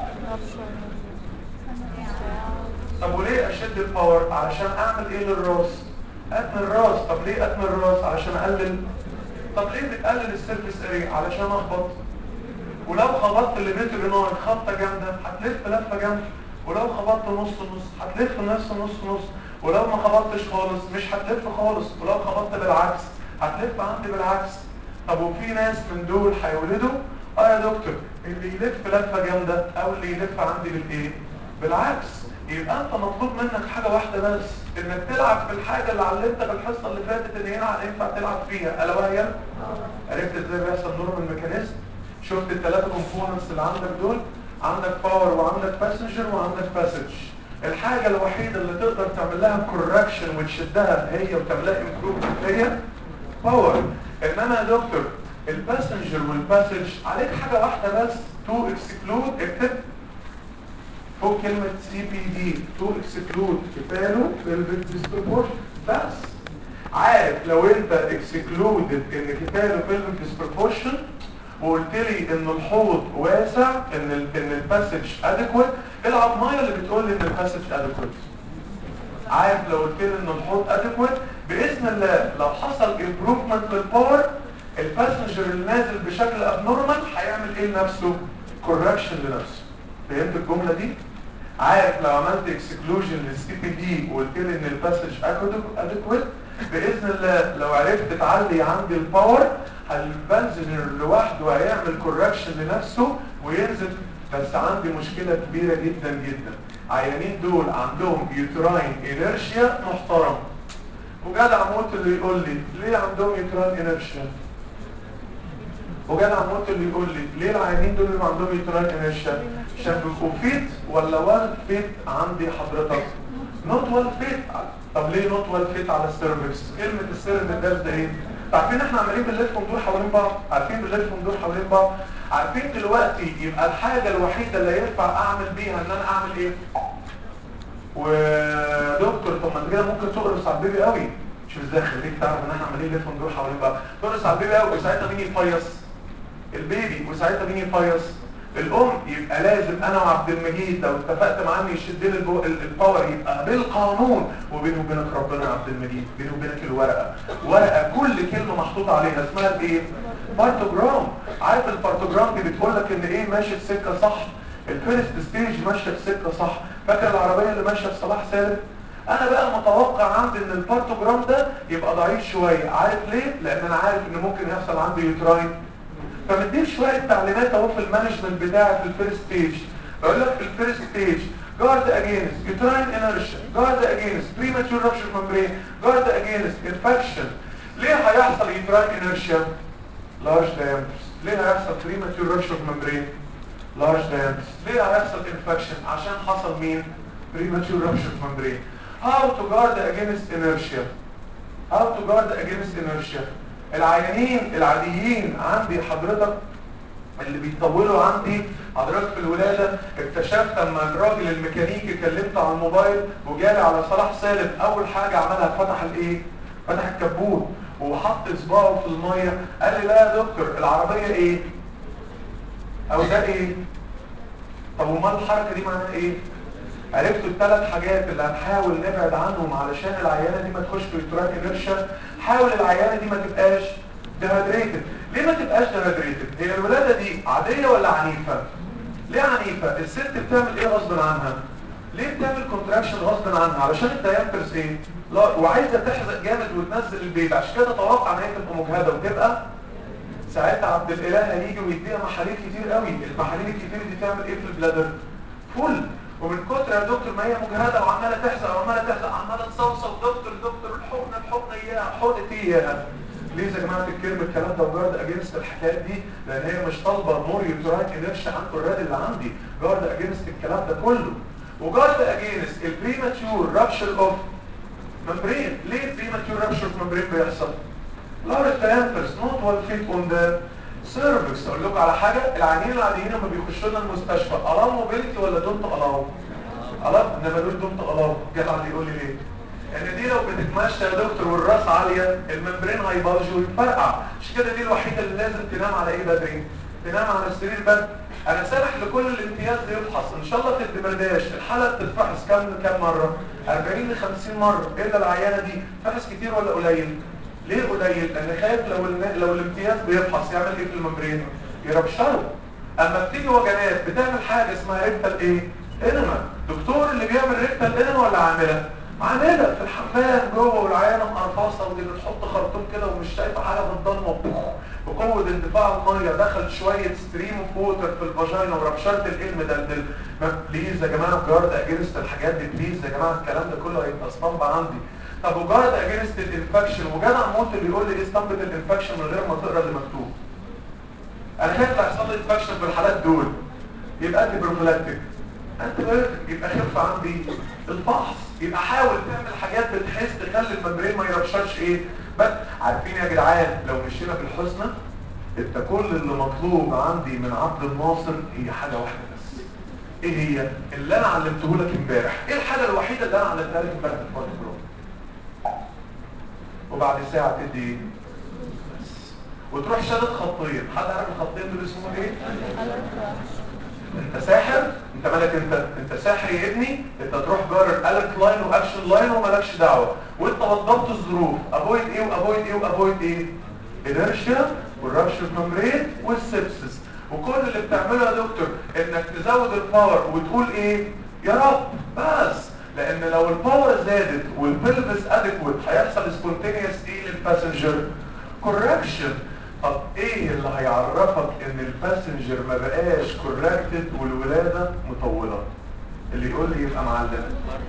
طب وليه اشد الباور علشان اعمل ايه للراس اتني الراس طب ليه اتني الراس علشان اقلل طب ليه بتقلل السيرفيس اريا علشان اخبط ولو خبطت اللي بيته بنوع خبطه جامده هتلف لفه جامده ولو خبطت نص نص هتلف نص نص نص ولو ما خبطتش خالص مش هتلف خالص ولو خبطت بالعكس هتلف عندي بالعكس طب وفي ناس من دول هيولدوا اه يا دكتور اللي يلف لفه جامده او اللي يلف عندي بالايه بالعكس يبقى انت مطلوب منك حاجه واحده بس انك تلعب في الحاجه اللي علمتك الحصه اللي فاتت ان هنا ينفع تلعب فيها الا وهي عرفت ازاي بيحصل نورمال ميكانيزم شفت الثلاثه كومبوننتس اللي عندك دول عندك باور وعندك باسنجر وعندك باسج الحاجه الوحيده اللي تقدر تعمل لها كوركشن وتشدها هي وتعمل لها امبروفمنت هي باور انما يا دكتور الباسنجر والباسج عليك حاجه واحده بس تو اكسكلود اكتب فوق كلمة سي بي دي تو اكسكلود كفاله بلفيك ديسبروبورشن بس عارف لو انت اكسكلودد ان كفاله بلفيك ديسبروبورشن وقلت لي ان الحوض واسع ان ال ان الباسج ادكويت العب ميه اللي بتقول لي ان الباسج ادكويت عارف لو قلت لي ان الحوض ادكويت باذن الله لو حصل امبروفمنت للباور الباسنجر اللي نازل بشكل ابنورمال هيعمل ايه لنفسه كوركشن لنفسه فهمت الجمله دي عارف لو عملت اكسكلوجن للسي بي دي وقلت لي ان الباسج ادكويت باذن الله لو عرفت تعلي عندي الباور البنزنر لوحده هيعمل كوركشن لنفسه وينزل بس عندي مشكله كبيره جدا جدا عيانين دول عندهم يوتراين انرشيا محترم وجدع موت اللي يقول لي ليه عندهم يوتراين انرشيا وجدع موت اللي يقول لي ليه العيانين دول اللي عندهم يوتراين انرشيا عشان بيبقوا فيت ولا وان فيت عندي حضرتك نوت وان فيت طب ليه نوت وان فيت على السيرفكس كلمه السيرفكس ده ده ايه عارفين احنا عمالين بنلف وندور حوالين بعض عارفين بنلف وندور حوالين بعض عارفين دلوقتي يبقى الحاجه الوحيده اللي ينفع اعمل بيها ان انا اعمل ايه ودكتور طب ما انت كده ممكن تقرص على البيبي قوي شوف ازاي خليك تعرف ان احنا عمالين نلف وندور حوالين بعض تقرص على البيبي قوي وساعتها مين يفيص البيبي وساعتها مين يفيص الام يبقى لازم انا وعبد المجيد لو اتفقت معاه انه يشد لي البو- ال- الباور يبقى بالقانون وبيني وبينك ربنا يا عبد المجيد بيني وبينك الورقه ورقه كل كلمه محطوطه عليها اسمها الايه بارتوجرام عارف البارتوجرام دي بتقول لك ان ايه ماشي في سكه صح الفيرست ستيج ماشيه في سكه صح فاكر العربيه اللي ماشيه في صلاح سالم انا بقى متوقع عندي ان البارتوجرام ده يبقى ضعيف شويه عارف ليه لان انا عارف ان ممكن يحصل عندي يوتراين فمديك شويه تعليمات اهو في المانجمنت بتاعي في الفيرست ستيج بقول لك في الفيرست ستيج جارد اجينست يوتراين انرشيا جارد اجينست بريماتور رابشر ممبرين جارد اجينست انفكشن ليه هيحصل يوتراين انرشيا لارج diameters ليه هيحصل بريماتور رابشر ممبرين لارج diameters ليه هيحصل انفكشن عشان حصل مين بريماتور رابشر ممبرين how to guard against inertia how to guard against inertia العيانين العاديين عندي حضرتك اللي بيطولوا عندي حضرتك في الولادة اكتشفت اما الراجل الميكانيكي كلمته على الموبايل وجالي على صلاح سالم اول حاجة عملها فتح الايه فتح الكبوت وحط اصبعه في المية قال لي لا يا دكتور العربية ايه او ده ايه طب وما الحركة دي معناها ايه عرفتوا الثلاث حاجات اللي هنحاول نبعد عنهم علشان العيانة دي ما تخش في يوتران انرشيا حاول العيانة دي ما تبقاش ديهايدريتد ليه ما تبقاش ديهايدريتد هي الولادة دي عادية ولا عنيفة ليه عنيفة الست بتعمل ايه غصب عنها ليه بتعمل كونتراكشن غصب عنها علشان الديامترز ايه لا وعايزة تحزق جامد وتنزل البيبي عشان كده توقع ان هي تبقى مجهدة وتبقى ساعتها عبد الاله هيجي ويديها محاليل كتير قوي المحاليل الكتير دي تعمل ايه في البلادر فل ومن كتر يا دكتور ما هي مجهده وعماله تحزق وعماله تحزق عماله تصوصو دكتور دكتور الحقنه الحقنه اياها حقنه اياها ليه يا جماعه الكلمه الكلام ده وجارد اجينست الحكايات دي لان هي مش طالبه مور يوتراين انرشيا عن الراد اللي عندي جارد اجينست الكلام ده كله وجارد اجينست البريماتيور رابشر اوف ممبرين ليه البريماتيور رابشر اوف ممبرين بيحصل large diameters not well fit on the cervix اقول لكم على حاجه العيانين العاديين لما بيخشوا لنا المستشفى الاو موبيلتي ولا دونت الاو الاو انما دول دونت الاو جدع اللي يقول لي ليه يعني دي لو بتتمشى يا دكتور والراس عاليه الممبرين هيبلج ويفرقع مش كده دي الوحيده اللي لازم تنام على ايه بدري تنام على السرير بدري انا سامح لكل الامتياز يفحص ان شاء الله في الدمرداش الحاله بتتفحص كام كام مره 40 ل 50 مره الا العيانه دي فحص كتير ولا قليل ليه قليل؟ لان خايف لو الن- لو الامتياز بيفحص يعمل ايه في الممبرين؟ يربشره اما بتيجي وجبات بتعمل حاجه اسمها ريكتال ايه؟ انما دكتور اللي بيعمل ريكتال انما ولا عامله؟ عامله في الحمام جوه والعيانه مقرفصه ودي بتحط خرطوم كده ومش شايفه حاجه في الضلمه وبوخ بقوه اندفاع الميه دخل شويه ستريم اوف ووتر في الفاجينا وربشره الام دلدل ما بليز يا جماعه جارد اجينست الحاجات دي بليز يا جماعه الكلام ده كله هيبقى اسطمبه عندي طب وجارد اجينست الانفكشن وجدع موت اللي يقول لي ايه اسطمبه الانفكشن من غير ما تقرا اللي مكتوب انا خايف يحصل لي انفكشن في الحالات دول يبقى انتي بروفلاكتيك انت بايوتيك يبقى خف عندي الفحص يبقى حاول تعمل حاجات بتحس تخلي الممبرين ما يرشرش ايه بس عارفين يا جدعان لو مشينا بالحسنى انت كل اللي مطلوب عندي من عبد الناصر هي حاجه واحده بس ايه هي اللي انا علمته لك امبارح ايه الحاجه الوحيده اللي انا علمتها لك امبارح في البروجرام وبعد ساعه تدي ايه بس وتروح شادد خطين حد عارف الخطين دول اسمهم ايه انت ساحر انت مالك انت انت ساحر يا ابني انت تروح جارر الف لاين واكشن لاين ومالكش دعوه وانت وضبط الظروف افويد ايه وافويد ايه وافويد ايه انرشيا والرابشر ممريت والسبسس وكل اللي بتعمله يا دكتور انك تزود الباور وتقول ايه يا رب بس لان لو الباور زادت والبلفس ادكوت هيحصل سبونتينيوس ايه للباسنجر كوركشن طب ايه اللي هيعرفك ان الباسنجر ما بقاش كوركتد والولاده مطوله اللي يقول لي يبقى معلم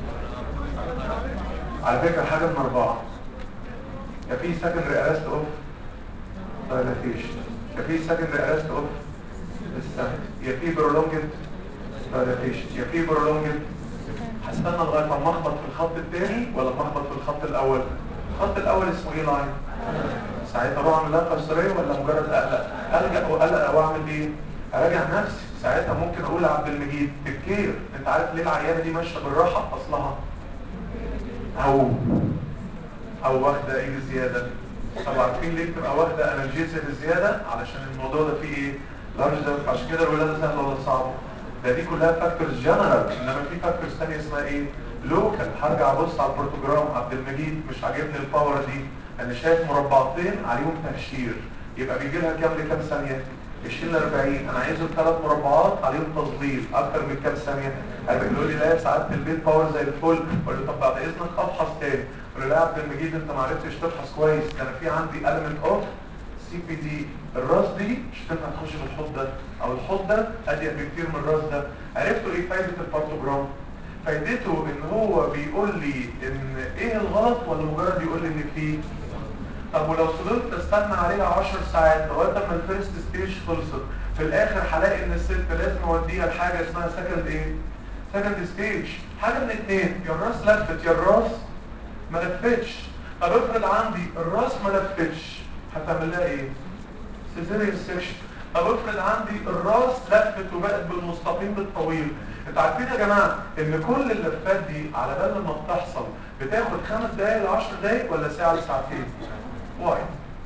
على فكره حاجه من اربعه يا في سكندري ارست اوف dilatation يا في secondary arrest of the stomach يا في prolonged dilatation يا في prolonged هستنى لغايه ما اخبط في الخط الثاني ولا ما اخبط في الخط الاول الخط الاول اسمه ايه لاين ساعتها اروح اعمل لها قيصريه ولا مجرد اقلق الجا واقلق او اعمل ايه اراجع نفسي ساعتها ممكن اقول لعبد المجيد الكير انت عارف ليه العيانه دي ماشيه بالراحه اصلها او او واخده ايه زياده طب عارفين ليه بتبقى واخده انالجيزيا بزياده علشان الموضوع ده فيه ايه لارج ده عشان كده الولاده سهله ولا صعبه ده دي كلها فاكتورز جنرال انما في فاكتورز ثانيه اسمها ايه لوكال هرجع ابص على البروتوجرام عبد المجيد مش عاجبني الباور دي انا شايف مربعتين عليهم تهشير يبقى بيجي لها كام لكام ثانيه 20 ل 40 انا عايزه ثلاث مربعات عليهم تظليل اكتر من كام ثانيه هيقولوا لي لا ساعات في البيت باور زي الفل اقول له طب بعد اذنك افحص تاني اقول له لا يا عبد المجيد انت ما عرفتش تفحص كويس ده انا في عندي element اوف سي بي دي الراس دي مش تنفع تخش في الحوض ده او الحوض ده اضيق بكتير من الراس ده عرفتوا ايه فايده البارتوجرام فايدته ان هو بيقول لي ان ايه الغلط ولا مجرد يقول لي ان فيه طب ولو فضلت استنى عليها 10 ساعات لغايه ما الفيرست ستيج خلصت في الاخر هلاقي ان الست لازم اوديها لحاجه اسمها سكند ايه سكند ستيج حاجه من اتنين يا الراس لفت يا الراس ما لفتش طب افرض عندي الراس ما لفتش هتعمل لها ايه سيزيريان سيكشن طب افرض عندي الراس لفت وبقت بالمستقيم بالطويل انتوا عارفين يا جماعه ان كل اللفات دي على بال ما بتحصل بتاخد خمس دقايق ل 10 دقايق ولا ساعه لساعتين واي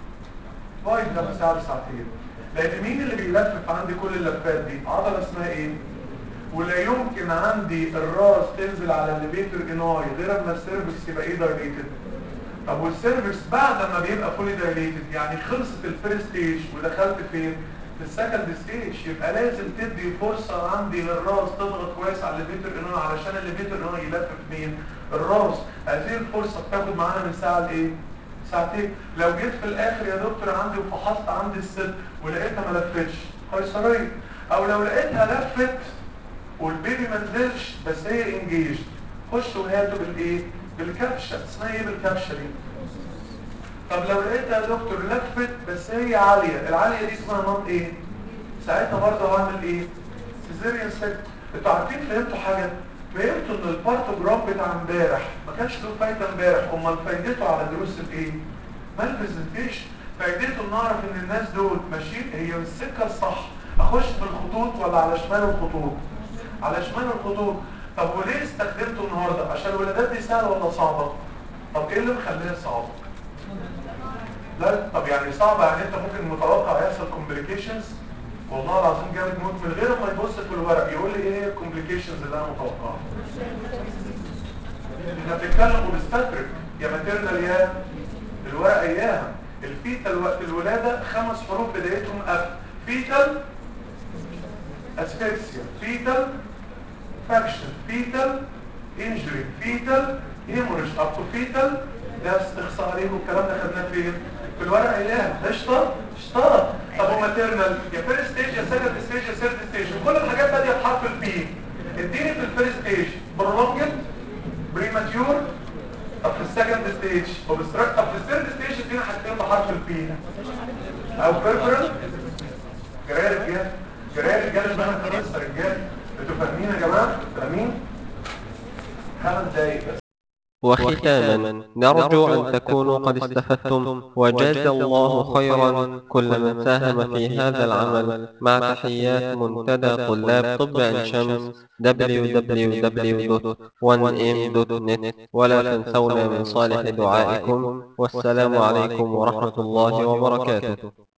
واي ده ساعه لساعتين لان مين اللي بيلفف عندي كل اللفات دي عضله اسمها ايه ولا يمكن عندي الراس تنزل على الليفيتر اناي غير اما السيرفكس يبقى ايه دايليتد طب والسيرفكس بعد ما بيبقى فولي دايليتد يعني خلصت الفيرست ستيج ودخلت فين في السكند ستيج يبقى لازم تدي فرصة عندي للراس تضغط كويس على الليفيتر اناي علشان الليفيتر اناي يلفف مين الراس هذه الفرصة بتاخد معانا من ساعة لايه ساعتين لو جيت في الاخر يا دكتور عندي وفحصت عندي الست ولقيتها ما لفتش قيصريه او لو لقيتها لفت والبيبي ما نزلش بس هي انجيج خش وهاته بالايه بالكبشه اسمها ايه بالكبشه دي طب لو لقيتها يا دكتور لفت بس هي عاليه العاليه دي اسمها نط ايه ساعتها برضه هعمل ايه سيزيريان سيك انتوا عارفين فهمتوا حاجه فهمتوا ان البارتوجرام بتاع امبارح ما كانش له فايده امبارح امال فايدته على دروس الايه ما البرزنتيشن فايدته ان اعرف ان الناس دول ماشيين هي السكه الصح اخش في الخطوط ولا على شمال الخطوط على شمال الخطوط طب وليه استخدمته النهارده عشان الولادات دي سهله ولا صعبه طب ايه اللي مخليها صعبه لا طب يعني صعبه يعني انت ممكن متوقع يحصل كومبليكيشنز والله العظيم جامد موت من غير ما يبص في الورق يقول لي ايه هي الكومبليكيشنز اللي انا متوقعها احنا بنتكلم وبستدرك يا ماتيرنال يا الورقه اياها الفيتال وقت الولاده خمس حروف بدايتهم اف فيتال اسفكسيا فيتال فاكشن فيتال انجري فيتال هيموريج اب تو فيتال ده استخسارين والكلام ده خدناه فين في الورقه اياها قشطه قشطه طب وماتيرنال يا فيرست ستيج يا سكند ستيج يا ثيرد ستيج كل الحاجات باديه بحرف البي اديني في الفيرست ستيج برولونجد بريماتيور طب في السكند ستيج اوبستراكت طب في الثيرد ستيج ادينا حاجتين بحرف البي او بيربرال جرايه رجاله جرايه رجاله بقى خلاص رجاله انتوا فاهمين يا جماعه فاهمين خمس دقايق بس وختاما نرجو أن تكونوا قد استفدتم وجاز الله خيرا كل من ساهم في هذا العمل مع تحيات منتدى طلاب طب عين شمس www.1m.net ولا تنسونا من صالح دعائكم والسلام عليكم ورحمة الله وبركاته